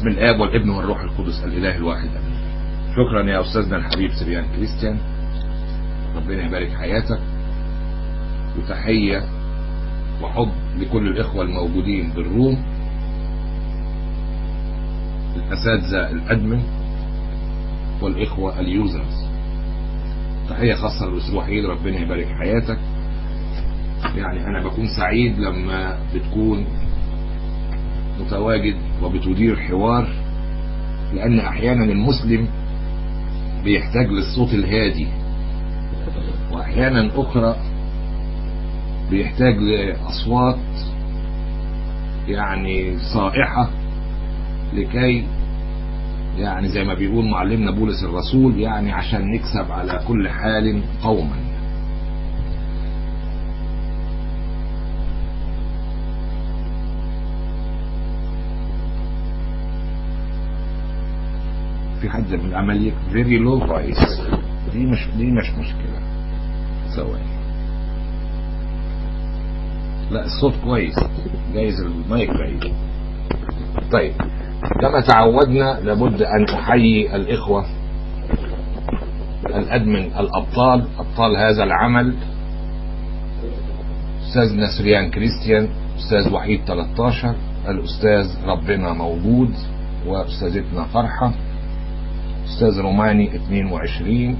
باسم الاب والابن والروح القدس الاله الواحد امين شكرا يا استاذنا الحبيب سريان كريستيان ربنا يبارك حياتك وتحية وحب لكل الاخوة الموجودين بالروم الاساتذة الادمن والاخوة اليوزرز تحية خاصة للأستاذ وحيد ربنا يبارك حياتك يعني أنا بكون سعيد لما بتكون متواجد وبتدير حوار لأن أحيانا المسلم بيحتاج للصوت الهادي وأحيانا أخرى بيحتاج لأصوات يعني صائحة لكي يعني زي ما بيقول معلمنا بولس الرسول يعني عشان نكسب على كل حال قوما في حد من العملية very low voice دي مش دي مش مشكلة ثواني لا الصوت كويس جايز المايك بعيد طيب كما تعودنا لابد أن أحيي الإخوة الأدمن الأبطال أبطال هذا العمل أستاذ نسريان كريستيان أستاذ وحيد 13 الأستاذ ربنا موجود وأستاذتنا فرحة أستاذ روماني 22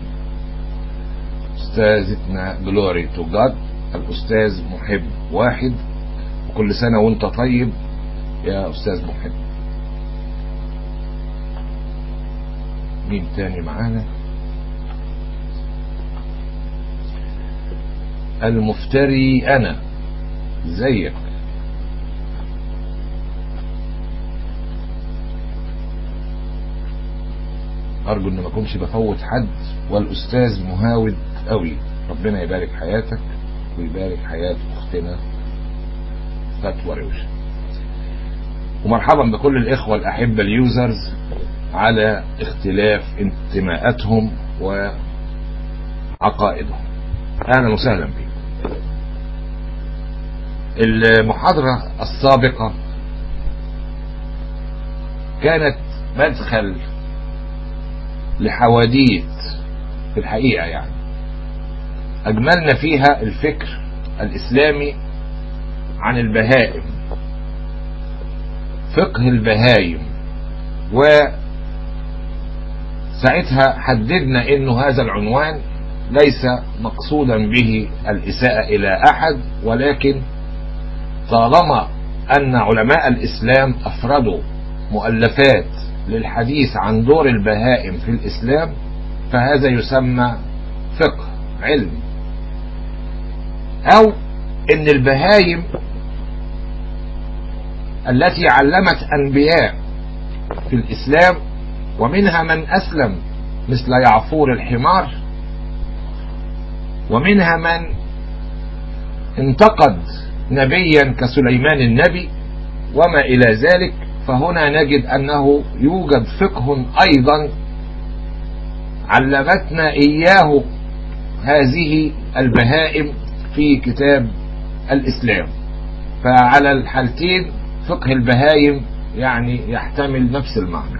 أستاذتنا جلوري تو جاد الأستاذ محب واحد وكل سنة وانت طيب يا أستاذ محب مين تاني معانا المفتري انا زيك ارجو ان ما اكونش بفوت حد والاستاذ مهاود قوي ربنا يبارك حياتك ويبارك حياة اختنا فتوى روشة ومرحبا بكل الاخوة الاحبة اليوزرز على اختلاف انتماءاتهم وعقائدهم اهلا وسهلا بكم المحاضرة السابقة كانت مدخل لحواديت في الحقيقة يعني أجملنا فيها الفكر الإسلامي عن البهائم فقه البهايم وساعتها حددنا انه هذا العنوان ليس مقصودا به الإساءة إلى أحد ولكن طالما أن علماء الإسلام أفردوا مؤلفات للحديث عن دور البهائم في الإسلام فهذا يسمى فقه علم أو أن البهايم التي علمت أنبياء في الإسلام ومنها من أسلم مثل يعفور الحمار ومنها من انتقد نبيا كسليمان النبي وما إلى ذلك فهنا نجد أنه يوجد فقه أيضا علمتنا إياه هذه البهائم في كتاب الإسلام فعلى الحالتين فقه البهايم يعني يحتمل نفس المعنى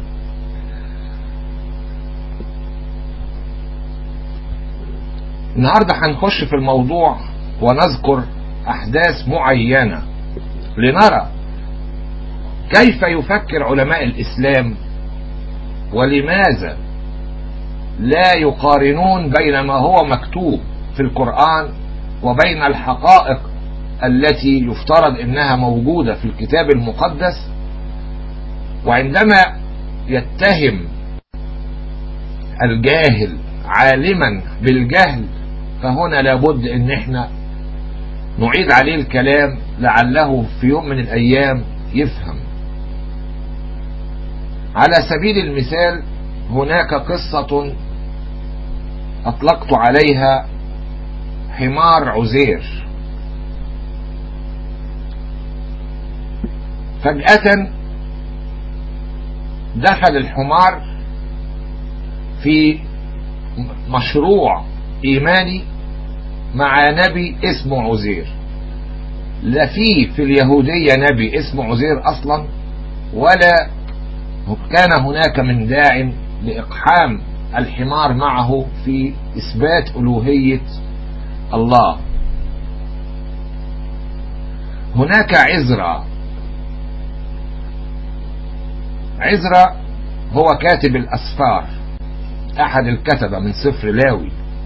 النهاردة هنخش في الموضوع ونذكر أحداث معينة لنرى كيف يفكر علماء الإسلام ولماذا لا يقارنون بين ما هو مكتوب في القرآن وبين الحقائق التي يفترض انها موجودة في الكتاب المقدس وعندما يتهم الجاهل عالما بالجهل فهنا لابد ان احنا نعيد عليه الكلام لعله في يوم من الايام يفهم على سبيل المثال هناك قصة اطلقت عليها حمار عزير فجأة دخل الحمار في مشروع إيماني مع نبي اسمه عزير لا في في اليهودية نبي اسمه عزير أصلا ولا كان هناك من داع لإقحام الحمار معه في إثبات ألوهية الله هناك عزرا عزرا هو كاتب الأسفار أحد الكتبة من سفر لاوي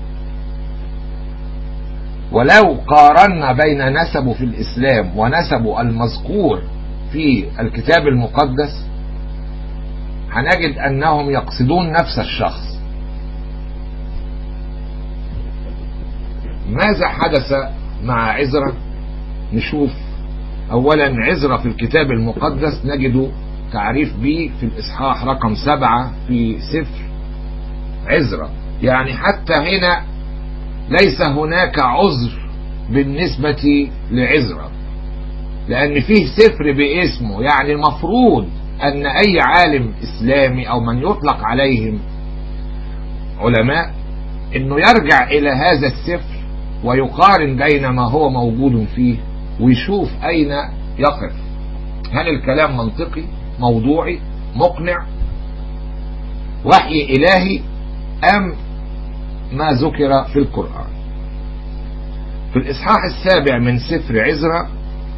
ولو قارنا بين نسبه في الإسلام ونسبه المذكور في الكتاب المقدس هنجد أنهم يقصدون نفس الشخص ماذا حدث مع عزرا نشوف أولا عزرا في الكتاب المقدس نجد تعريف به في الإصحاح رقم سبعة في سفر عزرا يعني حتى هنا ليس هناك عذر بالنسبة لعزرا لأن فيه سفر باسمه يعني المفروض أن أي عالم إسلامي أو من يطلق عليهم علماء أنه يرجع إلى هذا السفر ويقارن بين ما هو موجود فيه ويشوف أين يقف هل الكلام منطقي موضوعي مقنع وحي إلهي أم ما ذكر في القرآن في الإصحاح السابع من سفر عزرا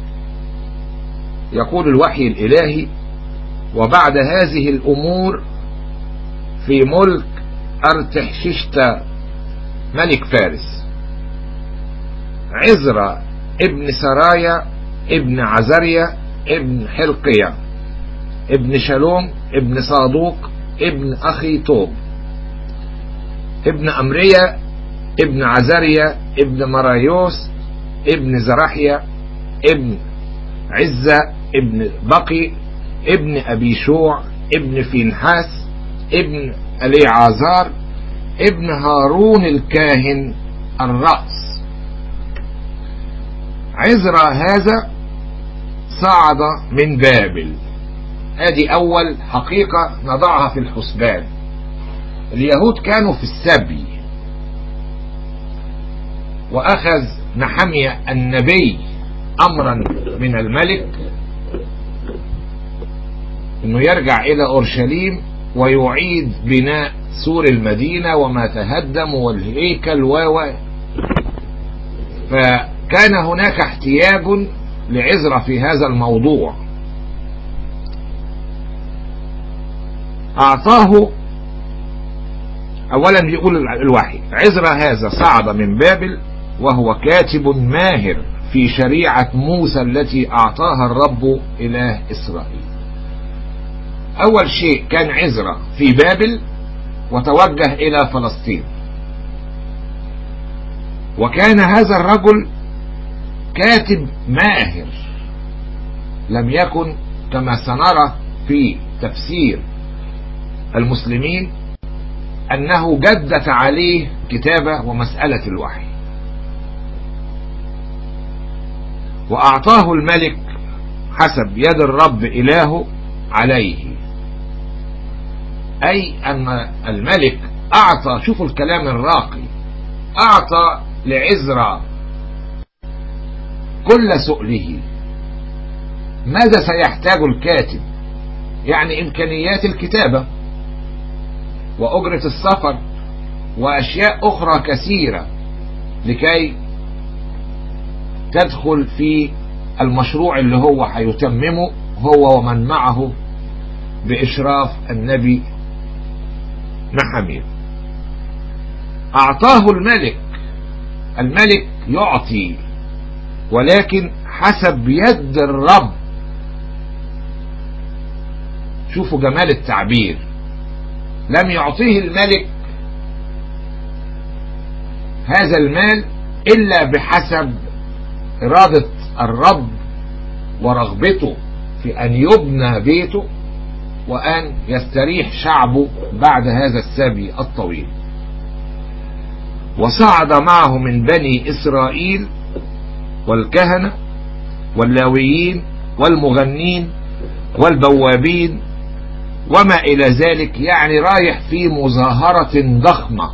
يقول الوحي الإلهي وبعد هذه الأمور في ملك أرتحششت ملك فارس عزرا ابن سرايا ابن عزريا ابن حلقية ابن شلوم ابن صادوق ابن أخي توب ابن أمريا ابن عزريا ابن مرايوس ابن زرحيا ابن عزة ابن بقي ابن أبي شوع ابن فينحاس ابن أليعازار ابن هارون الكاهن الرأس عزرا هذا صعد من بابل هذه أول حقيقة نضعها في الحسبان اليهود كانوا في السبي وأخذ نحمية النبي أمرا من الملك أنه يرجع إلى أورشليم ويعيد بناء سور المدينة وما تهدم والهيكل و فكان هناك احتياج لعزرة في هذا الموضوع أعطاه أولا يقول الوحي عزرا هذا صعد من بابل وهو كاتب ماهر في شريعة موسى التي أعطاها الرب إله إسرائيل أول شيء كان عزرا في بابل وتوجه إلى فلسطين وكان هذا الرجل كاتب ماهر لم يكن كما سنرى في تفسير المسلمين أنه جدت عليه كتابة ومسألة الوحي وأعطاه الملك حسب يد الرب إلهه عليه أي أن الملك أعطى شوفوا الكلام الراقي أعطى لعزرا كل سؤله ماذا سيحتاج الكاتب يعني إمكانيات الكتابة وأجرة السفر وأشياء أخرى كثيرة لكي تدخل في المشروع اللي هو هيتممه هو ومن معه بإشراف النبي نحمير أعطاه الملك الملك يعطي ولكن حسب يد الرب شوفوا جمال التعبير لم يعطيه الملك هذا المال إلا بحسب إرادة الرب ورغبته في أن يبنى بيته وأن يستريح شعبه بعد هذا السبي الطويل وصعد معه من بني إسرائيل والكهنة واللاويين والمغنين والبوابين وما إلى ذلك يعني رايح في مظاهرة ضخمة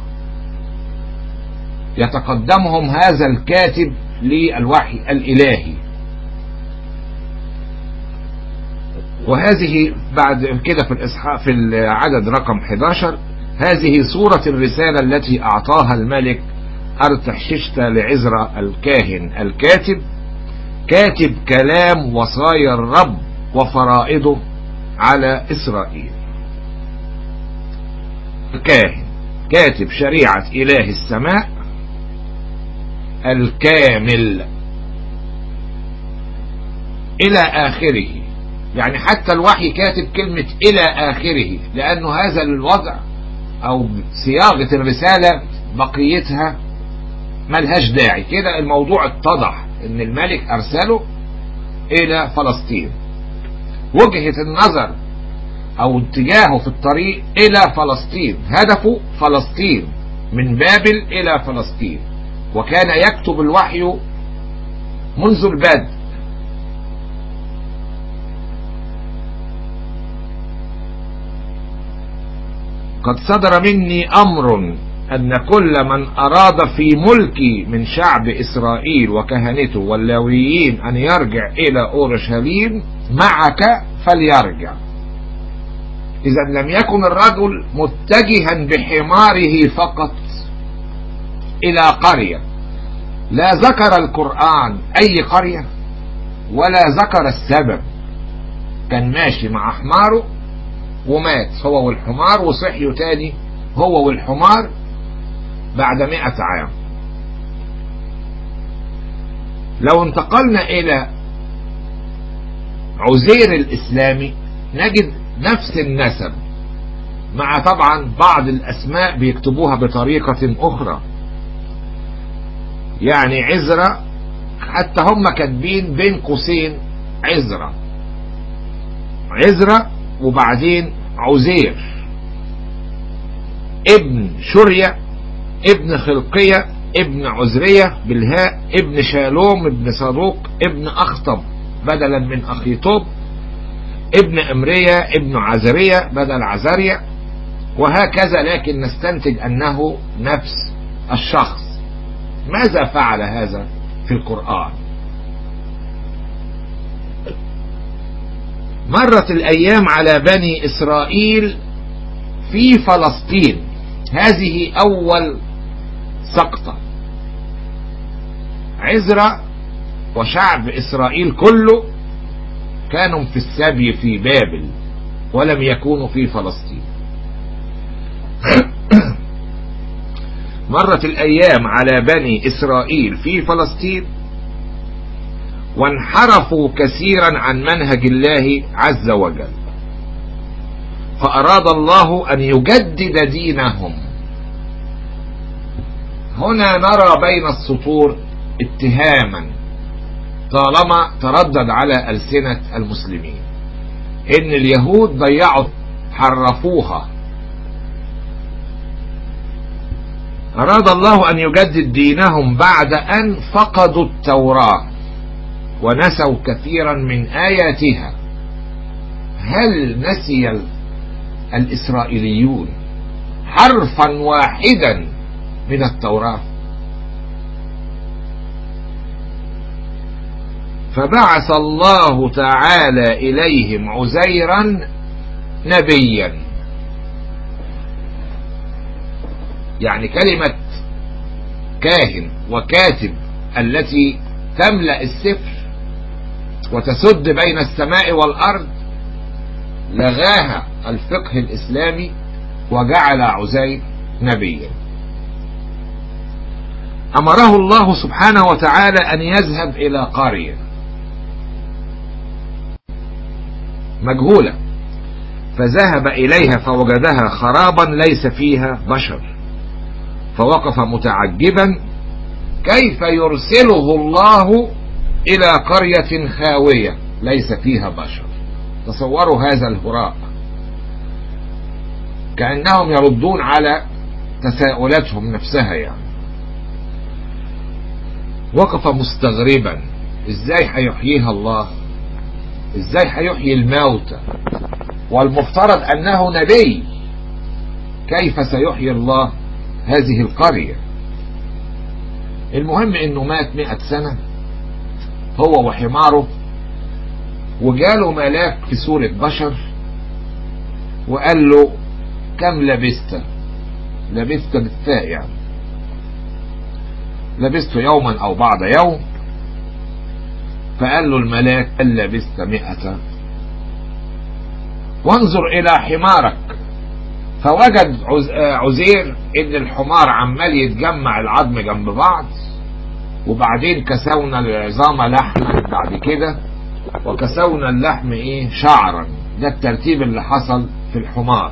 يتقدمهم هذا الكاتب للوحي الإلهي وهذه بعد كده في الإصحاح في العدد رقم 11 هذه صورة الرسالة التي أعطاها الملك أرتحششت لعزرا الكاهن الكاتب كاتب كلام وصايا الرب وفرائضه على إسرائيل الكاهن كاتب شريعة إله السماء الكامل إلى آخره يعني حتى الوحي كاتب كلمة إلى آخره لأنه هذا الوضع أو صياغة الرسالة بقيتها ملهاش داعي كده الموضوع اتضح ان الملك ارسله الى فلسطين وجهة النظر او اتجاهه في الطريق الى فلسطين هدفه فلسطين من بابل الى فلسطين وكان يكتب الوحي منذ البدء قد صدر مني امر أن كل من أراد في ملكي من شعب إسرائيل وكهنته واللاويين أن يرجع إلى أورشليم معك فليرجع إذا لم يكن الرجل متجها بحماره فقط إلى قرية لا ذكر القرآن أي قرية ولا ذكر السبب كان ماشي مع حماره ومات هو والحمار وصحيوا تاني هو والحمار بعد مئة عام لو انتقلنا إلى عزير الإسلامي نجد نفس النسب مع طبعا بعض الأسماء بيكتبوها بطريقة أخرى يعني عزرة حتى هم كاتبين بين قوسين عزرة عزرة وبعدين عزير ابن شرية ابن خلقية ابن عزرية بالهاء ابن شالوم ابن صاروق ابن أخطب بدلا من أخيطوب ابن أمرية ابن عزرية بدل عزرية وهكذا لكن نستنتج أنه نفس الشخص ماذا فعل هذا في القرآن مرت الأيام على بني إسرائيل في فلسطين هذه أول سقطة عزرا وشعب إسرائيل كله كانوا في السبي في بابل ولم يكونوا في فلسطين مرت الأيام على بني إسرائيل في فلسطين وانحرفوا كثيرا عن منهج الله عز وجل فأراد الله أن يجدد دينهم هنا نرى بين السطور اتهاما طالما تردد على ألسنة المسلمين إن اليهود ضيعوا حرفوها أراد الله أن يجدد دينهم بعد أن فقدوا التوراة ونسوا كثيرا من آياتها هل نسي الإسرائيليون حرفا واحدا من التوراة فبعث الله تعالى إليهم عزيرا نبيا يعني كلمة كاهن وكاتب التي تملأ السفر وتسد بين السماء والأرض لغاها الفقه الإسلامي وجعل عزير نبيا أمره الله سبحانه وتعالى أن يذهب إلى قرية مجهولة فذهب إليها فوجدها خرابا ليس فيها بشر فوقف متعجبا كيف يرسله الله إلى قرية خاوية ليس فيها بشر تصوروا هذا الهراء كأنهم يردون على تساؤلاتهم نفسها يعني وقف مستغربا ازاي هيحييها الله ازاي هيحيي الموتى والمفترض انه نبي كيف سيحيي الله هذه القرية المهم انه مات مئة سنة هو وحماره وجاله ملاك في صورة بشر وقال له كم لبست لبست بالتاء يعني لبست يوما او بعض يوم فقال له الملاك هل لبست مئة وانظر الى حمارك فوجد عزير ان الحمار عمال يتجمع العظم جنب بعض وبعدين كسونا العظام لحما بعد كده وكسونا اللحم ايه شعرا ده الترتيب اللي حصل في الحمار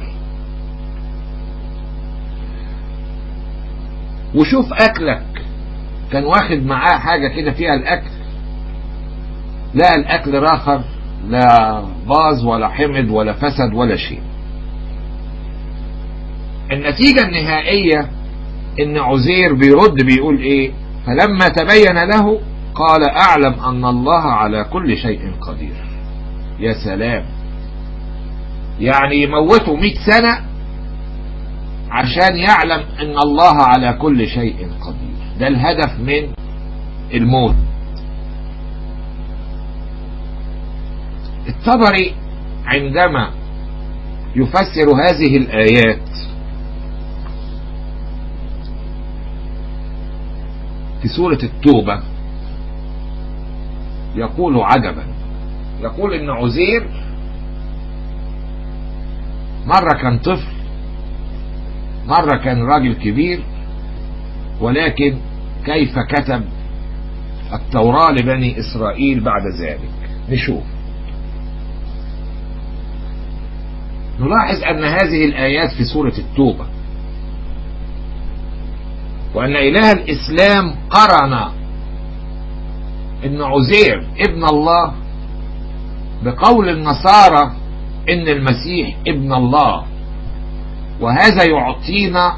وشوف اكلك كان واخد معاه حاجة كده فيها الاكل لا الاكل راخر لا باظ ولا حمض ولا فسد ولا شيء النتيجة النهائية ان عزير بيرد بيقول ايه فلما تبين له قال اعلم ان الله على كل شيء قدير يا سلام يعني يموته مئة سنة عشان يعلم ان الله على كل شيء قدير ده الهدف من الموت الطبري عندما يفسر هذه الآيات في سورة التوبة يقول عجبا يقول ان عزير مرة كان طفل مرة كان راجل كبير ولكن كيف كتب التوراة لبني إسرائيل بعد ذلك نشوف نلاحظ أن هذه الآيات في سورة التوبة وأن إله الإسلام قرن أن عزير ابن الله بقول النصارى أن المسيح ابن الله وهذا يعطينا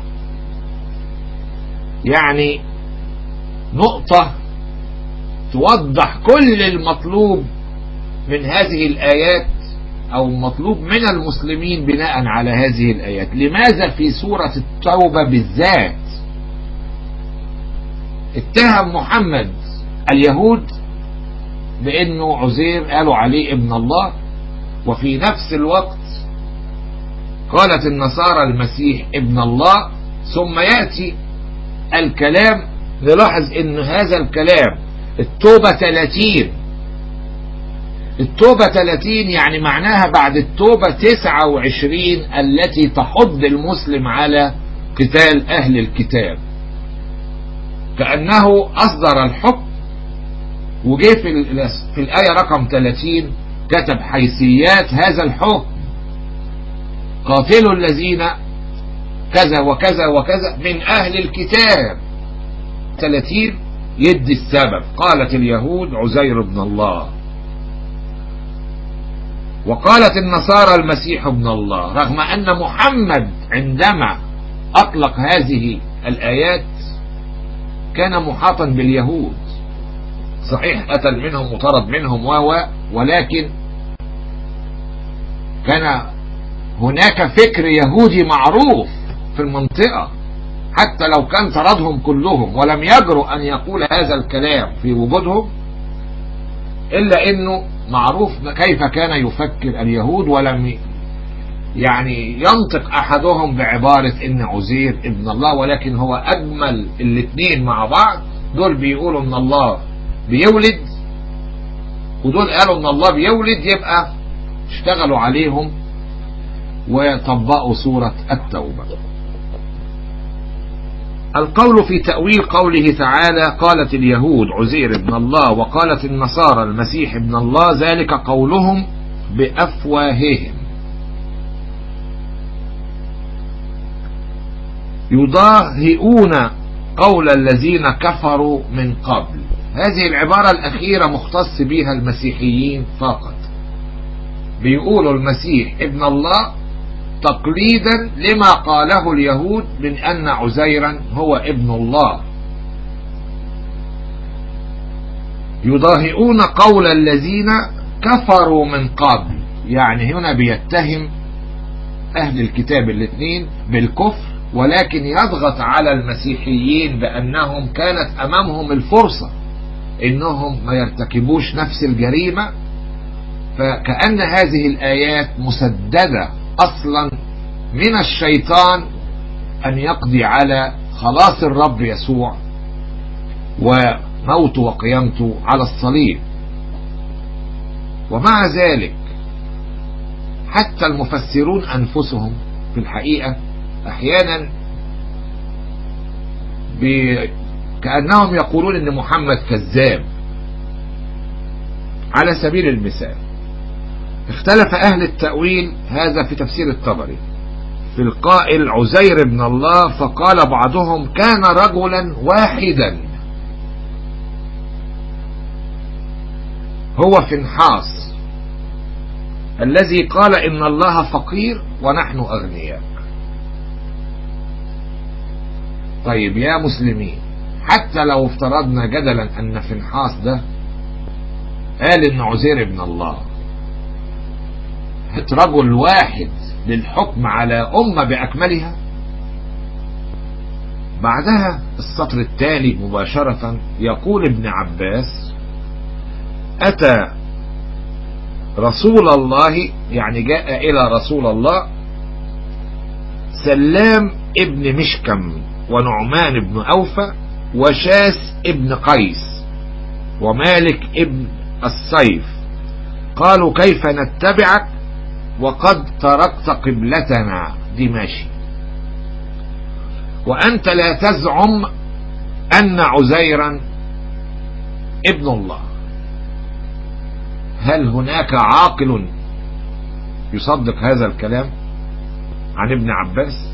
يعني نقطة توضح كل المطلوب من هذه الآيات أو مطلوب من المسلمين بناء على هذه الآيات لماذا في سورة التوبة بالذات اتهم محمد اليهود بأنه عزير قالوا عليه ابن الله وفي نفس الوقت قالت النصارى المسيح ابن الله ثم يأتي الكلام نلاحظ ان هذا الكلام التوبة 30 التوبة 30 يعني معناها بعد التوبة 29 التي تحض المسلم على قتال أهل الكتاب كأنه أصدر الحكم وجه في, في الآية رقم 30 كتب حيثيات هذا الحكم قاتلوا الذين كذا وكذا وكذا من أهل الكتاب 30 يدي السبب قالت اليهود عزير بن الله وقالت النصارى المسيح ابن الله رغم أن محمد عندما أطلق هذه الآيات كان محاطا باليهود صحيح قتل منهم وطرد منهم و ولكن كان هناك فكر يهودي معروف في المنطقة حتى لو كان طردهم كلهم ولم يجرؤ أن يقول هذا الكلام في وجودهم إلا أنه معروف كيف كان يفكر اليهود ولم يعني ينطق أحدهم بعبارة إن عزير ابن الله ولكن هو أجمل الاثنين مع بعض دول بيقولوا إن الله بيولد ودول قالوا إن الله بيولد يبقى اشتغلوا عليهم وطبقوا سورة التوبة القول في تأويل قوله تعالى قالت اليهود عزير ابن الله وقالت النصارى المسيح ابن الله ذلك قولهم بأفواههم يضاهئون قول الذين كفروا من قبل هذه العبارة الأخيرة مختص بها المسيحيين فقط بيقولوا المسيح ابن الله تقليدا لما قاله اليهود من أن عزيرا هو ابن الله يضاهئون قول الذين كفروا من قبل يعني هنا بيتهم أهل الكتاب الاثنين بالكفر ولكن يضغط على المسيحيين بأنهم كانت أمامهم الفرصة إنهم ما يرتكبوش نفس الجريمة فكأن هذه الآيات مسددة أصلا من الشيطان أن يقضي على خلاص الرب يسوع وموت وقيامته على الصليب ومع ذلك حتى المفسرون أنفسهم في الحقيقة أحيانا كأنهم يقولون أن محمد كذاب على سبيل المثال اختلف أهل التأويل هذا في تفسير الطبري في القائل عزير بن الله فقال بعضهم كان رجلا واحدا هو فنحاس الذي قال إن الله فقير ونحن أغنياء طيب يا مسلمين حتى لو افترضنا جدلا أن فنحاس ده قال إن عزير ابن الله رجل واحد للحكم على أمة بأكملها بعدها السطر التالي مباشرة يقول ابن عباس أتى رسول الله يعني جاء إلى رسول الله سلام ابن مشكم ونعمان بن أوفى وشاس ابن قيس ومالك ابن الصيف قالوا كيف نتبعك وقد تركت قبلتنا دي ماشي وأنت لا تزعم أن عزيرا ابن الله هل هناك عاقل يصدق هذا الكلام عن ابن عباس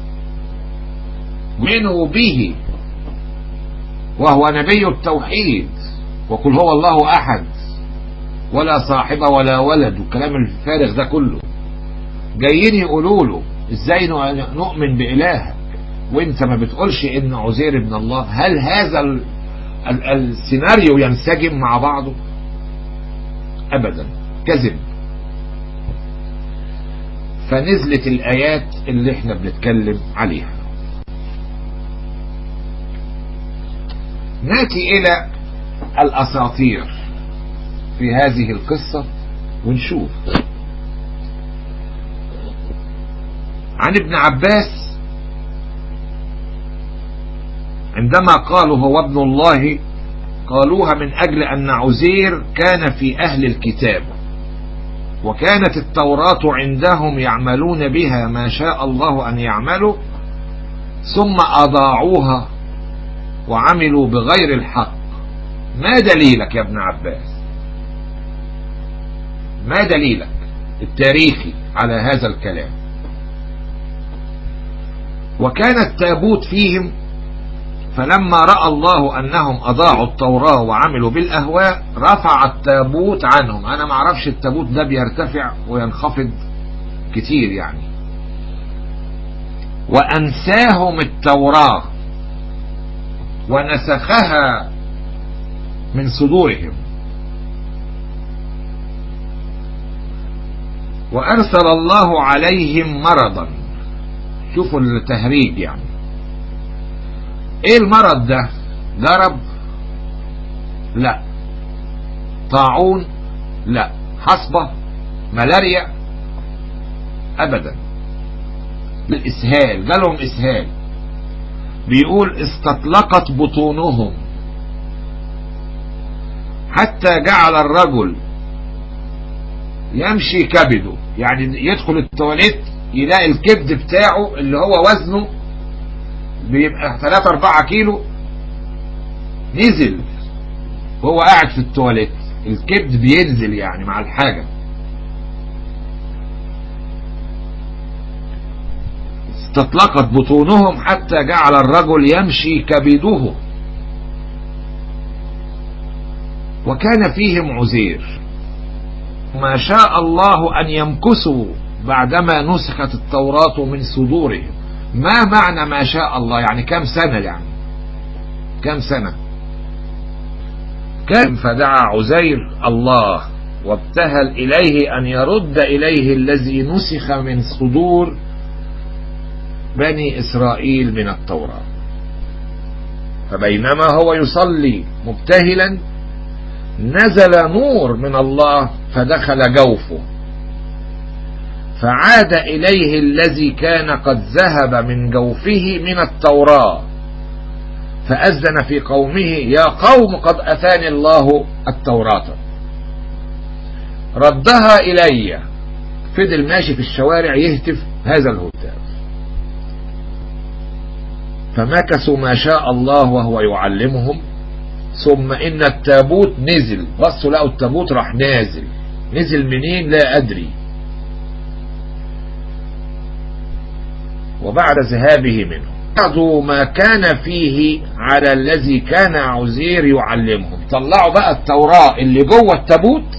منه به وهو نبي التوحيد وقل هو الله أحد ولا صاحب ولا ولد والكلام الفارغ ده كله جايين يقولوا له ازاي نؤمن بإلهك وانت ما بتقولش ان عزير ابن الله هل هذا ال ال السيناريو ينسجم مع بعضه ابدا كذب فنزلت الايات اللي احنا بنتكلم عليها ناتي الى الاساطير في هذه القصة ونشوف عن ابن عباس عندما قالوا هو ابن الله قالوها من أجل أن عزير كان في أهل الكتاب وكانت التوراة عندهم يعملون بها ما شاء الله أن يعملوا ثم أضاعوها وعملوا بغير الحق ما دليلك يا ابن عباس ما دليلك التاريخي على هذا الكلام وكان التابوت فيهم فلما رأى الله أنهم أضاعوا التوراة وعملوا بالأهواء رفع التابوت عنهم أنا ما اعرفش التابوت ده بيرتفع وينخفض كتير يعني وأنساهم التوراة ونسخها من صدورهم وأرسل الله عليهم مرضا شوفوا التهريج يعني ايه المرض ده جرب لا طاعون لا حصبة ملاريا ابدا الاسهال جالهم اسهال بيقول استطلقت بطونهم حتى جعل الرجل يمشي كبده يعني يدخل التواليت يلاقي الكبد بتاعه اللي هو وزنه بيبقى 3 4 كيلو نزل وهو قاعد في التواليت الكبد بينزل يعني مع الحاجة استطلقت بطونهم حتى جعل الرجل يمشي كبده وكان فيهم عزير ما شاء الله أن يمكثوا بعدما نسخت التوراة من صدورهم ما معنى ما شاء الله يعني كم سنة يعني كم سنة كم فدعا عزير الله وابتهل إليه أن يرد إليه الذي نسخ من صدور بني إسرائيل من التوراة فبينما هو يصلي مبتهلا نزل نور من الله فدخل جوفه فعاد إليه الذي كان قد ذهب من جوفه من التوراة فأذن في قومه يا قوم قد أتاني الله التوراة ردها إلي فضل ماشي في الشوارع يهتف هذا الهتاف فمكثوا ما شاء الله وهو يعلمهم ثم إن التابوت نزل بصوا لقوا التابوت راح نازل نزل منين لا أدري وبعد ذهابه منه بعضوا ما كان فيه على الذي كان عزير يعلمهم طلعوا بقى التوراة اللي جوه التابوت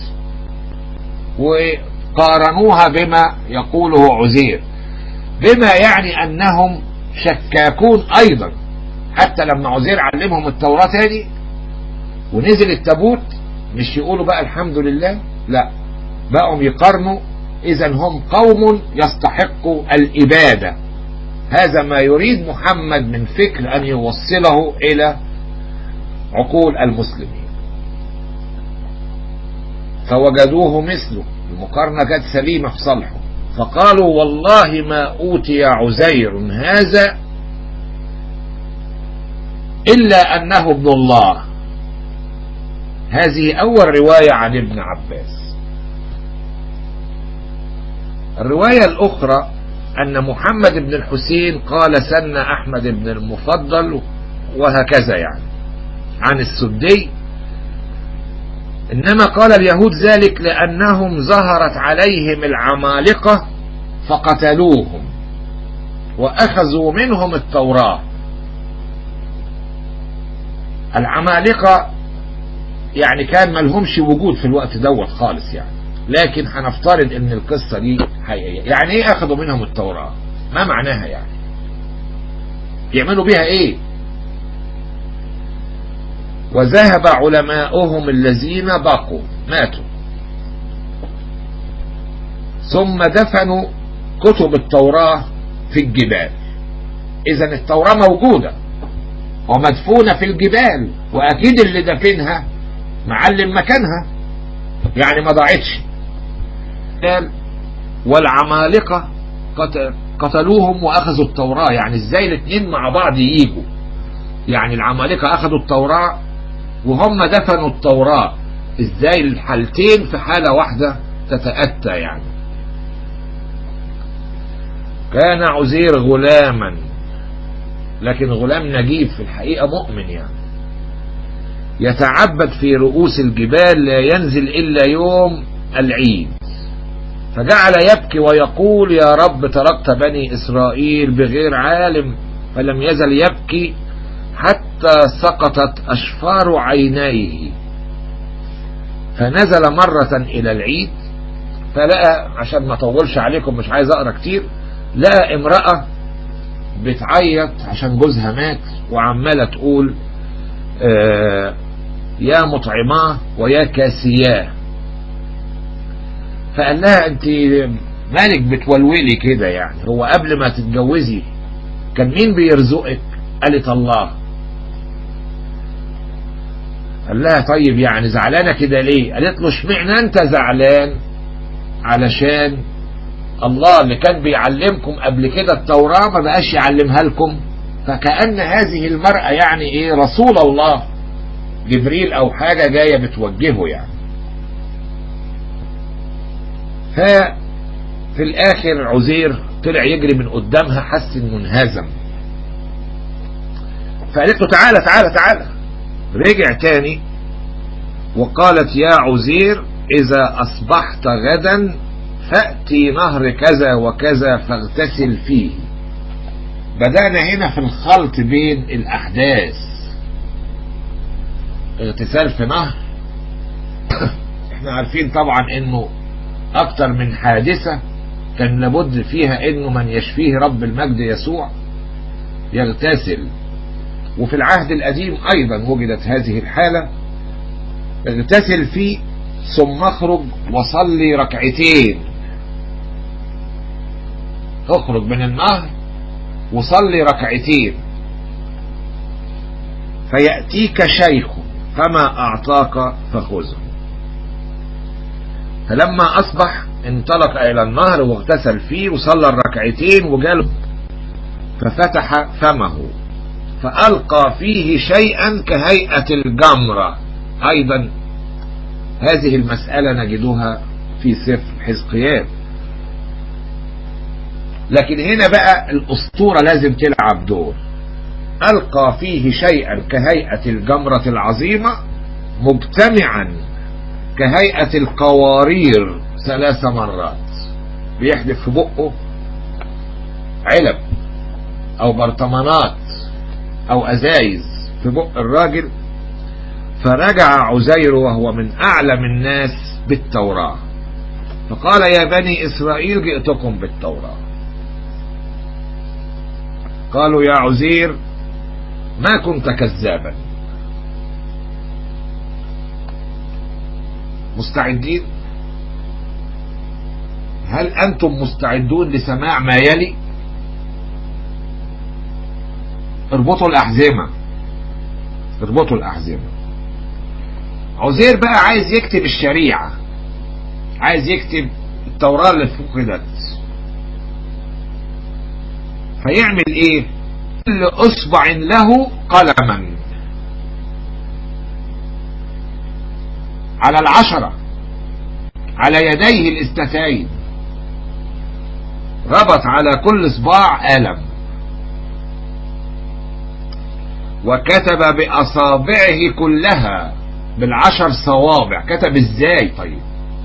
وقارنوها بما يقوله عزير بما يعني أنهم شكاكون أيضا حتى لما عزير علمهم التوراة تاني ونزل التابوت مش يقولوا بقى الحمد لله لا بقوا يقارنوا إذا هم قوم يستحقوا الإبادة هذا ما يريد محمد من فكر أن يوصله إلى عقول المسلمين فوجدوه مثله المقارنة كانت سليمة في صالحه فقالوا والله ما أوتي عزير هذا إلا أنه ابن الله هذه أول رواية عن ابن عباس الرواية الأخرى أن محمد بن الحسين قال سن أحمد بن المفضل وهكذا يعني عن السدي إنما قال اليهود ذلك لأنهم ظهرت عليهم العمالقة فقتلوهم وأخذوا منهم التوراة العمالقة يعني كان ملهمش وجود في الوقت دوت خالص يعني لكن هنفترض ان القصة دي حقيقية يعني ايه اخذوا منهم التوراة ما معناها يعني يعملوا بها ايه وذهب علماؤهم الذين بقوا ماتوا ثم دفنوا كتب التوراة في الجبال اذا التوراة موجودة ومدفونة في الجبال واكيد اللي دفنها معلم مكانها يعني ما ضاعتش قال والعمالقة قتلوهم واخذوا التوراة يعني ازاي الاثنين مع بعض ييجوا يعني العمالقة اخذوا التوراة وهم دفنوا التوراة ازاي الحالتين في حالة واحدة تتأتى يعني كان عزير غلاما لكن غلام نجيب في الحقيقة مؤمن يعني يتعبد في رؤوس الجبال لا ينزل إلا يوم العيد فجعل يبكي ويقول يا رب تركت بني إسرائيل بغير عالم فلم يزل يبكي حتى سقطت أشفار عينيه فنزل مرة إلى العيد فلقى عشان ما اطولش عليكم مش عايز أقرأ كتير لقى امرأة بتعيط عشان جوزها مات وعمالة تقول آه يا مطعماه ويا كاسياه فقال لها انت مالك بتولولي كده يعني هو قبل ما تتجوزي كان مين بيرزقك قالت الله قال لها طيب يعني زعلانة كده ليه قالت له اشمعنى انت زعلان علشان الله اللي كان بيعلمكم قبل كده التوراة ما بقاش يعلمها لكم فكأن هذه المرأة يعني ايه رسول الله جبريل او حاجة جاية بتوجهه يعني ففي الاخر عزير طلع يجري من قدامها حس انه انهزم فقالت له تعالى تعالى تعالى رجع تاني وقالت يا عزير اذا اصبحت غدا فأتي نهر كذا وكذا فاغتسل فيه بدأنا هنا في الخلط بين الأحداث اغتسال في نهر احنا عارفين طبعا انه اكتر من حادثة كان لابد فيها انه من يشفيه رب المجد يسوع يغتسل وفي العهد القديم ايضا وجدت هذه الحالة اغتسل فيه ثم اخرج وصلي ركعتين اخرج من النهر وصلي ركعتين فيأتيك شيخ فما أعطاك فخذه فلما أصبح انطلق إلى النهر واغتسل فيه وصلى الركعتين وجاله ففتح فمه فألقى فيه شيئا كهيئة الجمرة أيضا هذه المسألة نجدها في سفر حزقيال لكن هنا بقى الأسطورة لازم تلعب دور ألقى فيه شيئا كهيئة الجمرة العظيمة مجتمعا كهيئة القوارير ثلاث مرات بيحدف في بقه علب او برطمانات او ازايز في بق الراجل فرجع عزير وهو من اعلم الناس بالتوراة فقال يا بني اسرائيل جئتكم بالتوراة قالوا يا عزير ما كنت كذابا مستعدين هل أنتم مستعدون لسماع ما يلي اربطوا الأحزمة اربطوا الأحزمة عزير بقى عايز يكتب الشريعة عايز يكتب التوراة اللي فقدت فيعمل ايه كل اصبع له قلما على العشرة على يديه الاستتين ربط على كل صباع قلم وكتب بأصابعه كلها بالعشر صوابع كتب ازاي طيب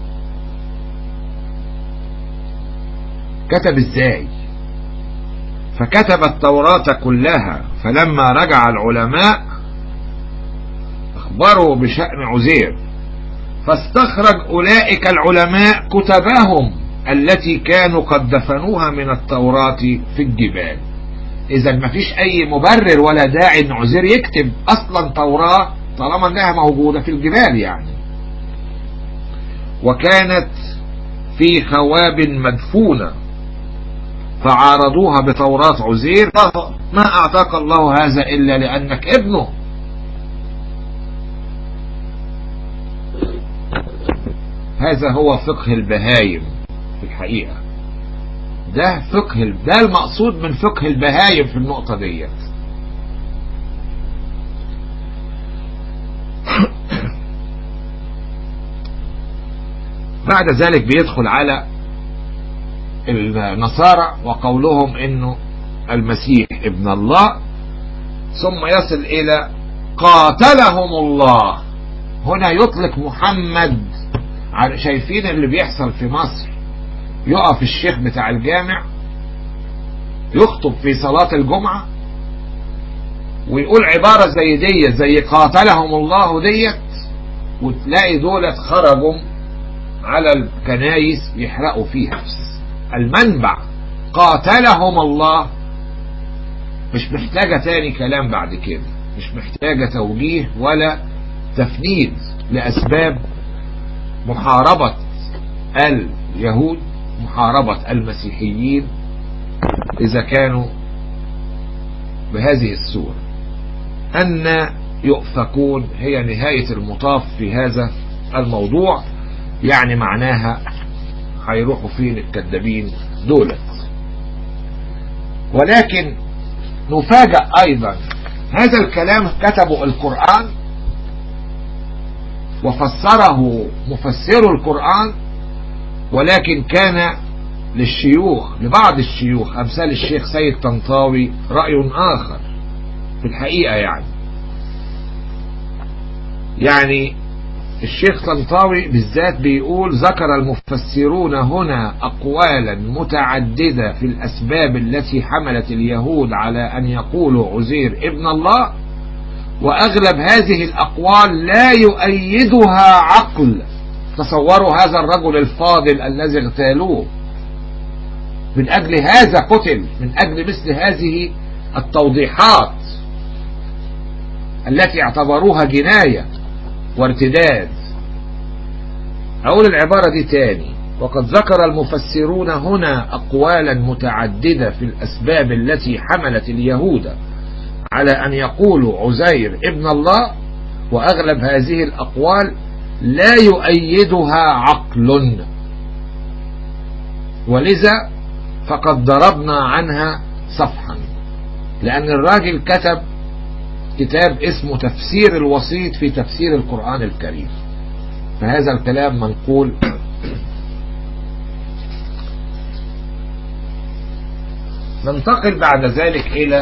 كتب ازاي فكتب التوراة كلها فلما رجع العلماء اخبروا بشأن عزير فاستخرج أولئك العلماء كتبهم التي كانوا قد دفنوها من التوراة في الجبال إذا ما فيش أي مبرر ولا داعي إن عزير يكتب أصلا توراة طالما إنها موجودة في الجبال يعني وكانت في خواب مدفونة فعارضوها بتوراة عزير ما أعطاك الله هذا إلا لأنك ابنه هذا هو فقه البهايم في الحقيقة ده فقه ده المقصود من فقه البهايم في النقطة ديت بعد ذلك بيدخل على النصارى وقولهم انه المسيح ابن الله ثم يصل الى قاتلهم الله هنا يطلق محمد شايفين اللي بيحصل في مصر يقف الشيخ بتاع الجامع يخطب في صلاة الجمعة ويقول عبارة زي ديت زي قاتلهم الله ديت وتلاقي دولت خرجوا على الكنايس يحرقوا فيها المنبع قاتلهم الله مش محتاجة تاني كلام بعد كده مش محتاجة توجيه ولا تفنيد لأسباب محاربة اليهود محاربة المسيحيين إذا كانوا بهذه الصورة أن يؤفكون هي نهاية المطاف في هذا الموضوع يعني معناها هيروحوا فين الكذابين دولت ولكن نفاجأ أيضا هذا الكلام كتبه القرآن وفسره مفسر القرآن ولكن كان للشيوخ لبعض الشيوخ أمثال الشيخ سيد طنطاوي رأي آخر في الحقيقة يعني يعني الشيخ طنطاوي بالذات بيقول ذكر المفسرون هنا أقوالا متعددة في الأسباب التي حملت اليهود على أن يقولوا عزير ابن الله وأغلب هذه الأقوال لا يؤيدها عقل تصوروا هذا الرجل الفاضل الذي اغتالوه من أجل هذا قتل من أجل مثل هذه التوضيحات التي اعتبروها جناية وارتداد أقول العبارة دي تاني وقد ذكر المفسرون هنا أقوالا متعددة في الأسباب التي حملت اليهود على أن يقولوا عزير ابن الله وأغلب هذه الأقوال لا يؤيدها عقل ولذا فقد ضربنا عنها صفحا لأن الراجل كتب كتاب اسمه تفسير الوسيط في تفسير القرآن الكريم فهذا الكلام منقول ننتقل بعد ذلك إلى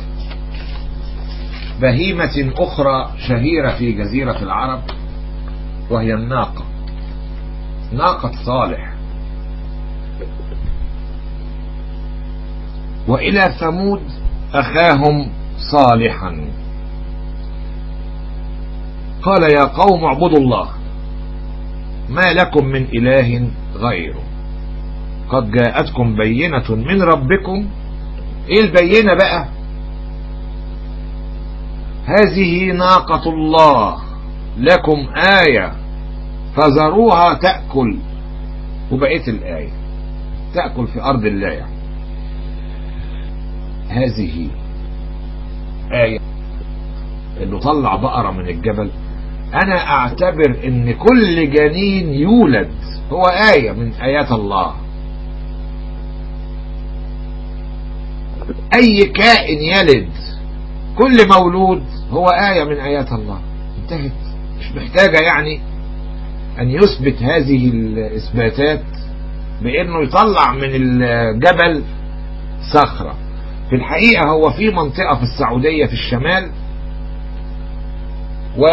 بهيمة أخرى شهيرة في جزيرة العرب وهي الناقة ناقة صالح وإلى ثمود أخاهم صالحا قال يا قوم اعبدوا الله ما لكم من إله غيره قد جاءتكم بينة من ربكم ايه البينة بقى هذه ناقة الله لكم آية فذروها تأكل وبقيت الآية تأكل في أرض الله يعني. هذه آية انه طلع بقرة من الجبل انا اعتبر ان كل جنين يولد هو آية من آيات الله اي كائن يلد كل مولود هو آية من آيات الله انتهت مش محتاجة يعني ان يثبت هذه الاثباتات بانه يطلع من الجبل صخرة في الحقيقة هو في منطقة في السعودية في الشمال و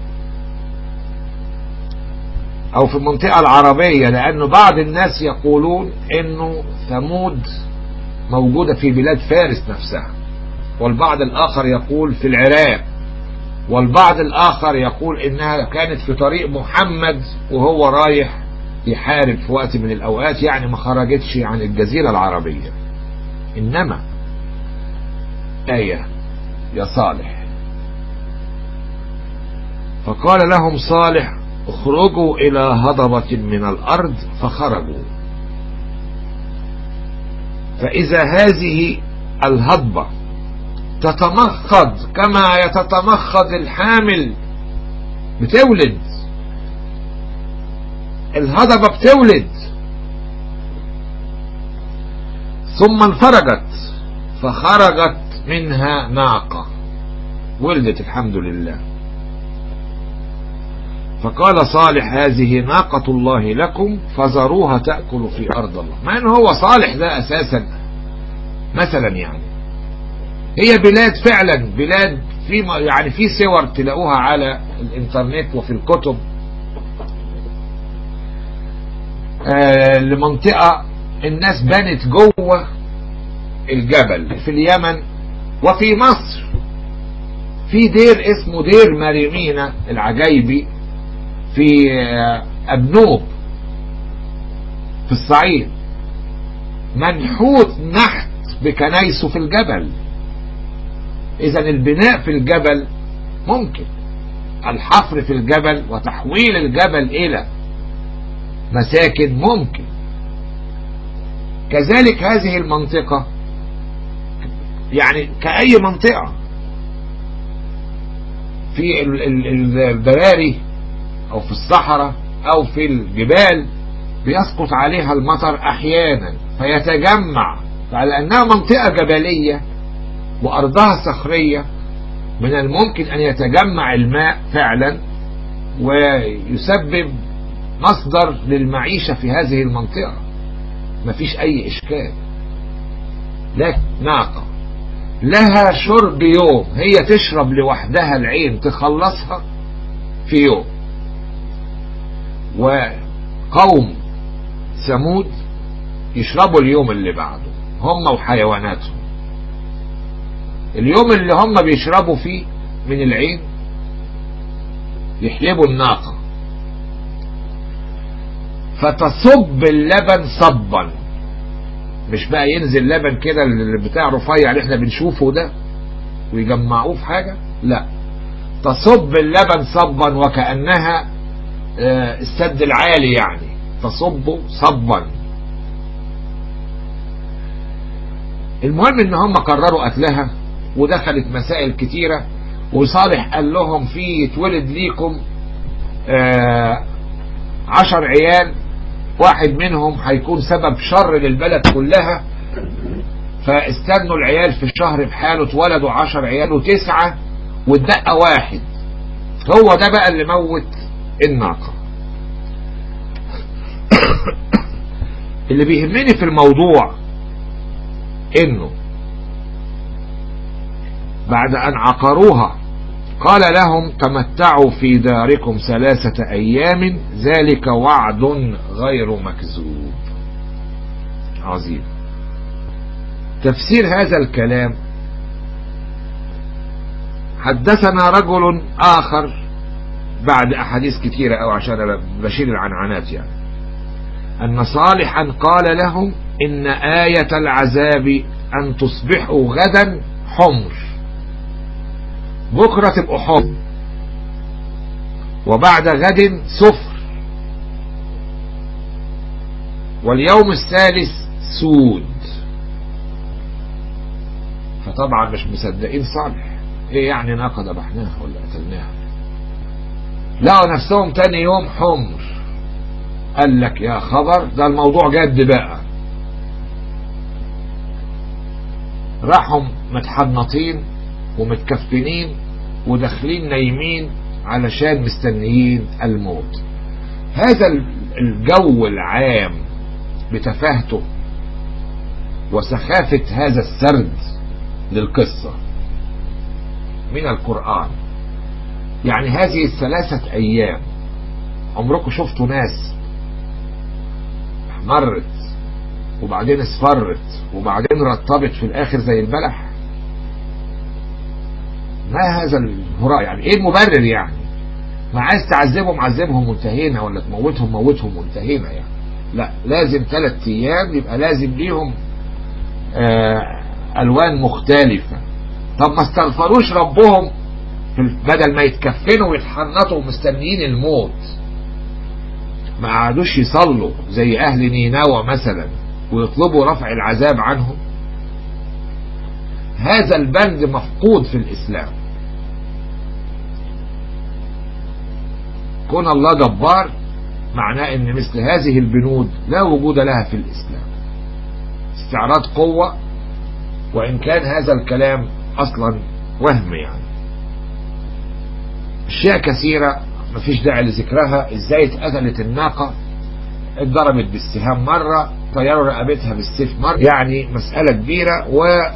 او في المنطقة العربية لانه بعض الناس يقولون انه ثمود موجودة في بلاد فارس نفسها والبعض الاخر يقول في العراق والبعض الاخر يقول انها كانت في طريق محمد وهو رايح يحارب في وقت من الاوقات يعني ما خرجتش عن الجزيرة العربية انما آية يا صالح فقال لهم صالح اخرجوا إلى هضبة من الأرض فخرجوا فإذا هذه الهضبة تتمخض كما يتتمخض الحامل بتولد الهضبة بتولد ثم انفرجت فخرجت منها ناقة ولدت الحمد لله فقال صالح هذه ناقة الله لكم فذروها تأكل في أرض الله مع أنه هو صالح ده أساسا مثلا يعني هي بلاد فعلا بلاد في يعني في صور تلاقوها على الانترنت وفي الكتب آه لمنطقة الناس بنت جوه الجبل في اليمن وفي مصر في دير اسمه دير مريمينا العجايبي في أبنوب في الصعيد منحوت نحت بكنايسه في الجبل إذا البناء في الجبل ممكن الحفر في الجبل وتحويل الجبل إلى مساكن ممكن كذلك هذه المنطقة يعني كأي منطقة في البراري أو في الصحراء أو في الجبال بيسقط عليها المطر أحيانا فيتجمع فعلى أنها منطقة جبلية وأرضها صخرية من الممكن أن يتجمع الماء فعلا ويسبب مصدر للمعيشة في هذه المنطقة مفيش أي إشكال لكن ناقة لها شرب يوم هي تشرب لوحدها العين تخلصها في يوم وقوم ثمود يشربوا اليوم اللي بعده هم وحيواناتهم اليوم اللي هم بيشربوا فيه من العين يحلبوا الناقة فتصب اللبن صبا مش بقى ينزل لبن كده بتاع رفيع اللي احنا بنشوفه ده ويجمعوه في حاجة لا تصب اللبن صبا وكأنها السد العالي يعني تصب صبا المهم ان هم قرروا قتلها ودخلت مسائل كتيرة وصالح قال لهم في يتولد ليكم آه عشر عيال واحد منهم هيكون سبب شر للبلد كلها فاستنوا العيال في الشهر بحاله اتولدوا عشر عيال وتسعة واتبقى واحد هو ده بقى اللي موت الناقة اللي بيهمني في الموضوع انه بعد ان عقروها قال لهم تمتعوا في داركم ثلاثة ايام ذلك وعد غير مكذوب عظيم تفسير هذا الكلام حدثنا رجل آخر بعد أحاديث كثيرة أو عشان بشير العنعنات يعني أن صالحا قال لهم إن آية العذاب أن تصبحوا غدا حمر بكرة تبقوا حمر وبعد غد صفر واليوم الثالث سود فطبعا مش مصدقين صالح ايه يعني ناقة ذبحناها ولا قتلناها لقوا نفسهم تاني يوم حمر قال لك يا خبر ده الموضوع جد بقى راحوا متحنطين ومتكفنين وداخلين نايمين علشان مستنيين الموت هذا الجو العام بتفاهته وسخافة هذا السرد للقصة من القرآن يعني هذه الثلاثة أيام عمركم شفتوا ناس مرت وبعدين اصفرت وبعدين رطبت في الآخر زي البلح ما هذا الهراء يعني ايه المبرر يعني ما عايز تعذبهم عذبهم وانتهينا ولا تموتهم موتهم وانتهينا يعني لا لازم ثلاث ايام يبقى لازم ليهم آه الوان مختلفة طب ما استغفروش ربهم بدل ما يتكفنوا ويتحنطوا مستنيين الموت ما قعدوش يصلوا زي اهل نينوى مثلا ويطلبوا رفع العذاب عنهم هذا البند مفقود في الاسلام كون الله جبار معناه ان مثل هذه البنود لا وجود لها في الاسلام استعراض قوة وان كان هذا الكلام اصلا وهم يعني اشياء كثيرة مفيش داعي لذكرها ازاي اتقتلت الناقة اتضربت بالسهام مرة طيروا رقبتها بالسيف مرة يعني مسألة كبيرة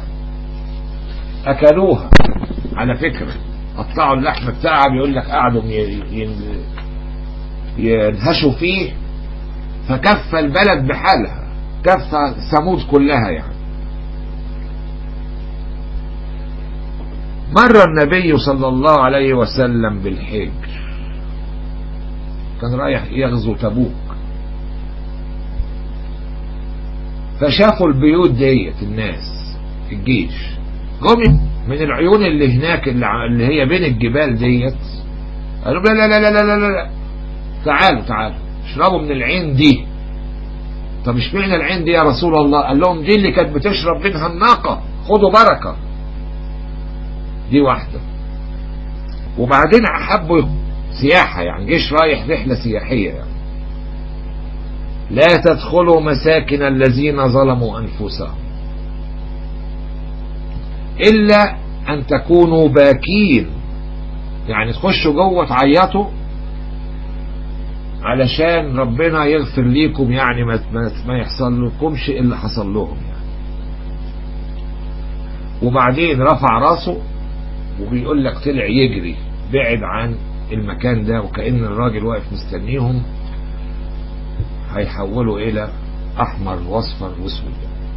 واكلوها على فكرة قطعوا اللحم بتاعها بيقول لك قعدوا ينهشوا فيه فكف البلد بحالها كف ثمود كلها يعني مر النبي صلى الله عليه وسلم بالحج كان رايح يغزو تبوك فشافوا البيوت ديت الناس الجيش جم من العيون اللي هناك اللي هي بين الجبال ديت قالوا لا لا لا لا لا لا, لا. تعالوا تعالوا اشربوا من العين دي طب اشمعنى العين دي يا رسول الله قال لهم دي اللي كانت بتشرب منها الناقة خدوا بركة دي واحدة وبعدين حبوا سياحة يعني جيش رايح رحلة سياحية يعني لا تدخلوا مساكن الذين ظلموا أنفسهم إلا أن تكونوا باكين يعني تخشوا جوه تعيطوا علشان ربنا يغفر ليكم يعني ما, ما يحصل لكمش اللي حصل لهم يعني وبعدين رفع راسه وبيقول لك طلع يجري بعد عن المكان ده وكأن الراجل واقف مستنيهم هيحولوا إلى أحمر واصفر واسود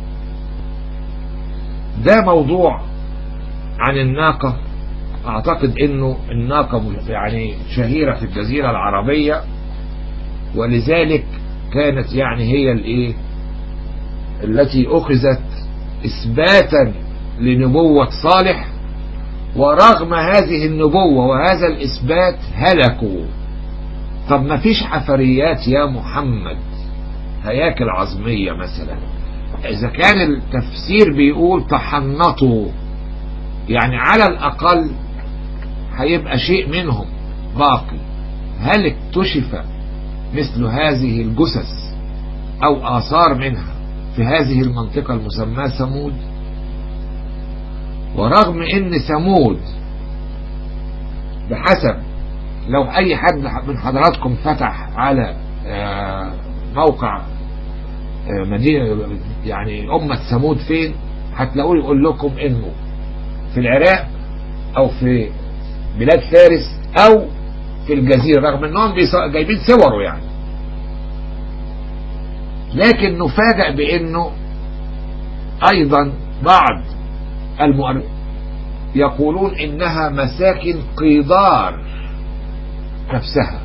ده موضوع عن الناقة أعتقد إنه الناقة يعني شهيرة في الجزيرة العربية ولذلك كانت يعني هي الإيه التي أخذت إثباتا لنبوة صالح ورغم هذه النبوة وهذا الإثبات هلكوا طب ما فيش حفريات يا محمد هياكل عظمية مثلا إذا كان التفسير بيقول تحنطوا يعني على الأقل هيبقى شيء منهم باقي هل اكتشف مثل هذه الجثث او اثار منها في هذه المنطقة المسماة ثمود ورغم ان ثمود بحسب لو اي حد من حضراتكم فتح على موقع مدينة يعني أمة ثمود فين هتلاقوه يقول لكم انه في العراق او في بلاد فارس او في الجزيرة رغم انهم جايبين صوره يعني لكن نفاجأ بانه ايضا بعض المؤرخين يقولون انها مساكن قيدار نفسها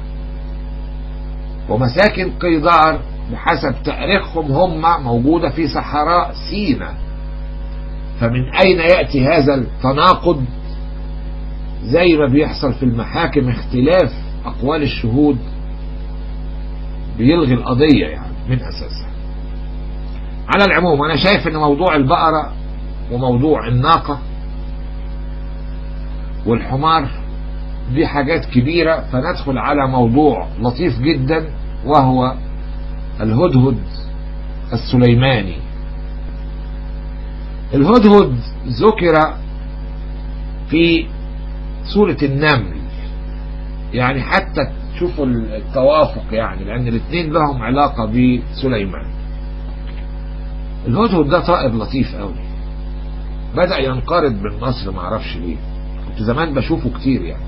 ومساكن قيدار بحسب تاريخهم هم موجودة في صحراء سيناء فمن اين يأتي هذا التناقض زي ما بيحصل في المحاكم اختلاف اقوال الشهود بيلغي القضية يعني من اساسها على العموم انا شايف ان موضوع البقرة وموضوع الناقة والحمار دي حاجات كبيرة فندخل على موضوع لطيف جدا وهو الهدهد السليماني الهدهد ذكر في سورة النمل يعني حتى تشوفوا التوافق يعني لأن الاثنين لهم علاقة بسليمان الهدهد ده طائر لطيف قوي بدأ ينقرض من مصر معرفش ليه كنت زمان بشوفه كتير يعني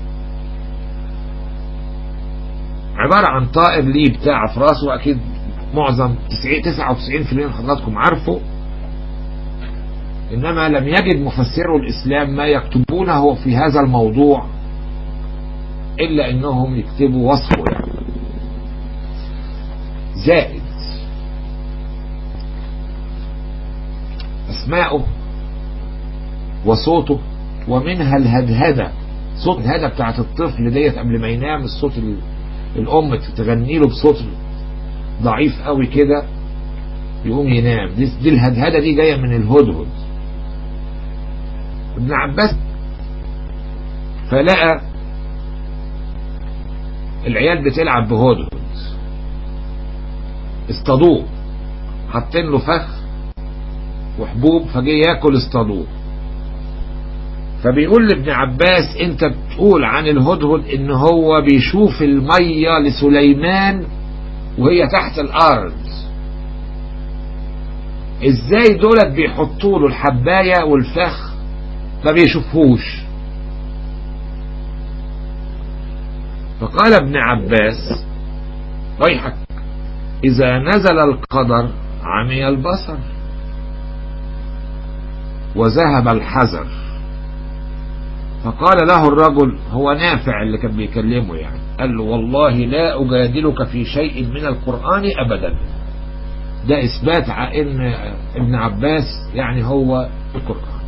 عبارة عن طائر ليه بتاع في راسه أكيد معظم 99% من حضراتكم عارفه إنما لم يجد مفسرو الإسلام ما يكتبونه في هذا الموضوع إلا إنهم يكتبوا وصفه يعني زائد أسماؤه وصوته ومنها الهدهدة صوت الهدى بتاعت الطفل ديت قبل ما ينام الصوت الأم تغني له بصوت ضعيف قوي كده يقوم ينام دي, دي الهدهدة دي جاية من الهدهد ابن عباس فلقى العيال بتلعب بهدهد اصطادوه حاطين له فخ وحبوب فجه ياكل اصطادوه فبيقول لابن عباس انت بتقول عن الهدهد ان هو بيشوف المية لسليمان وهي تحت الارض ازاي دولت بيحطوا له الحباية والفخ ما بيشوفهوش فقال ابن عباس ويحك اذا نزل القدر عمي البصر وذهب الحذر فقال له الرجل هو نافع اللي كان بيكلمه يعني قال له والله لا أجادلك في شيء من القرآن أبدا ده إثبات ان ابن عباس يعني هو القرآن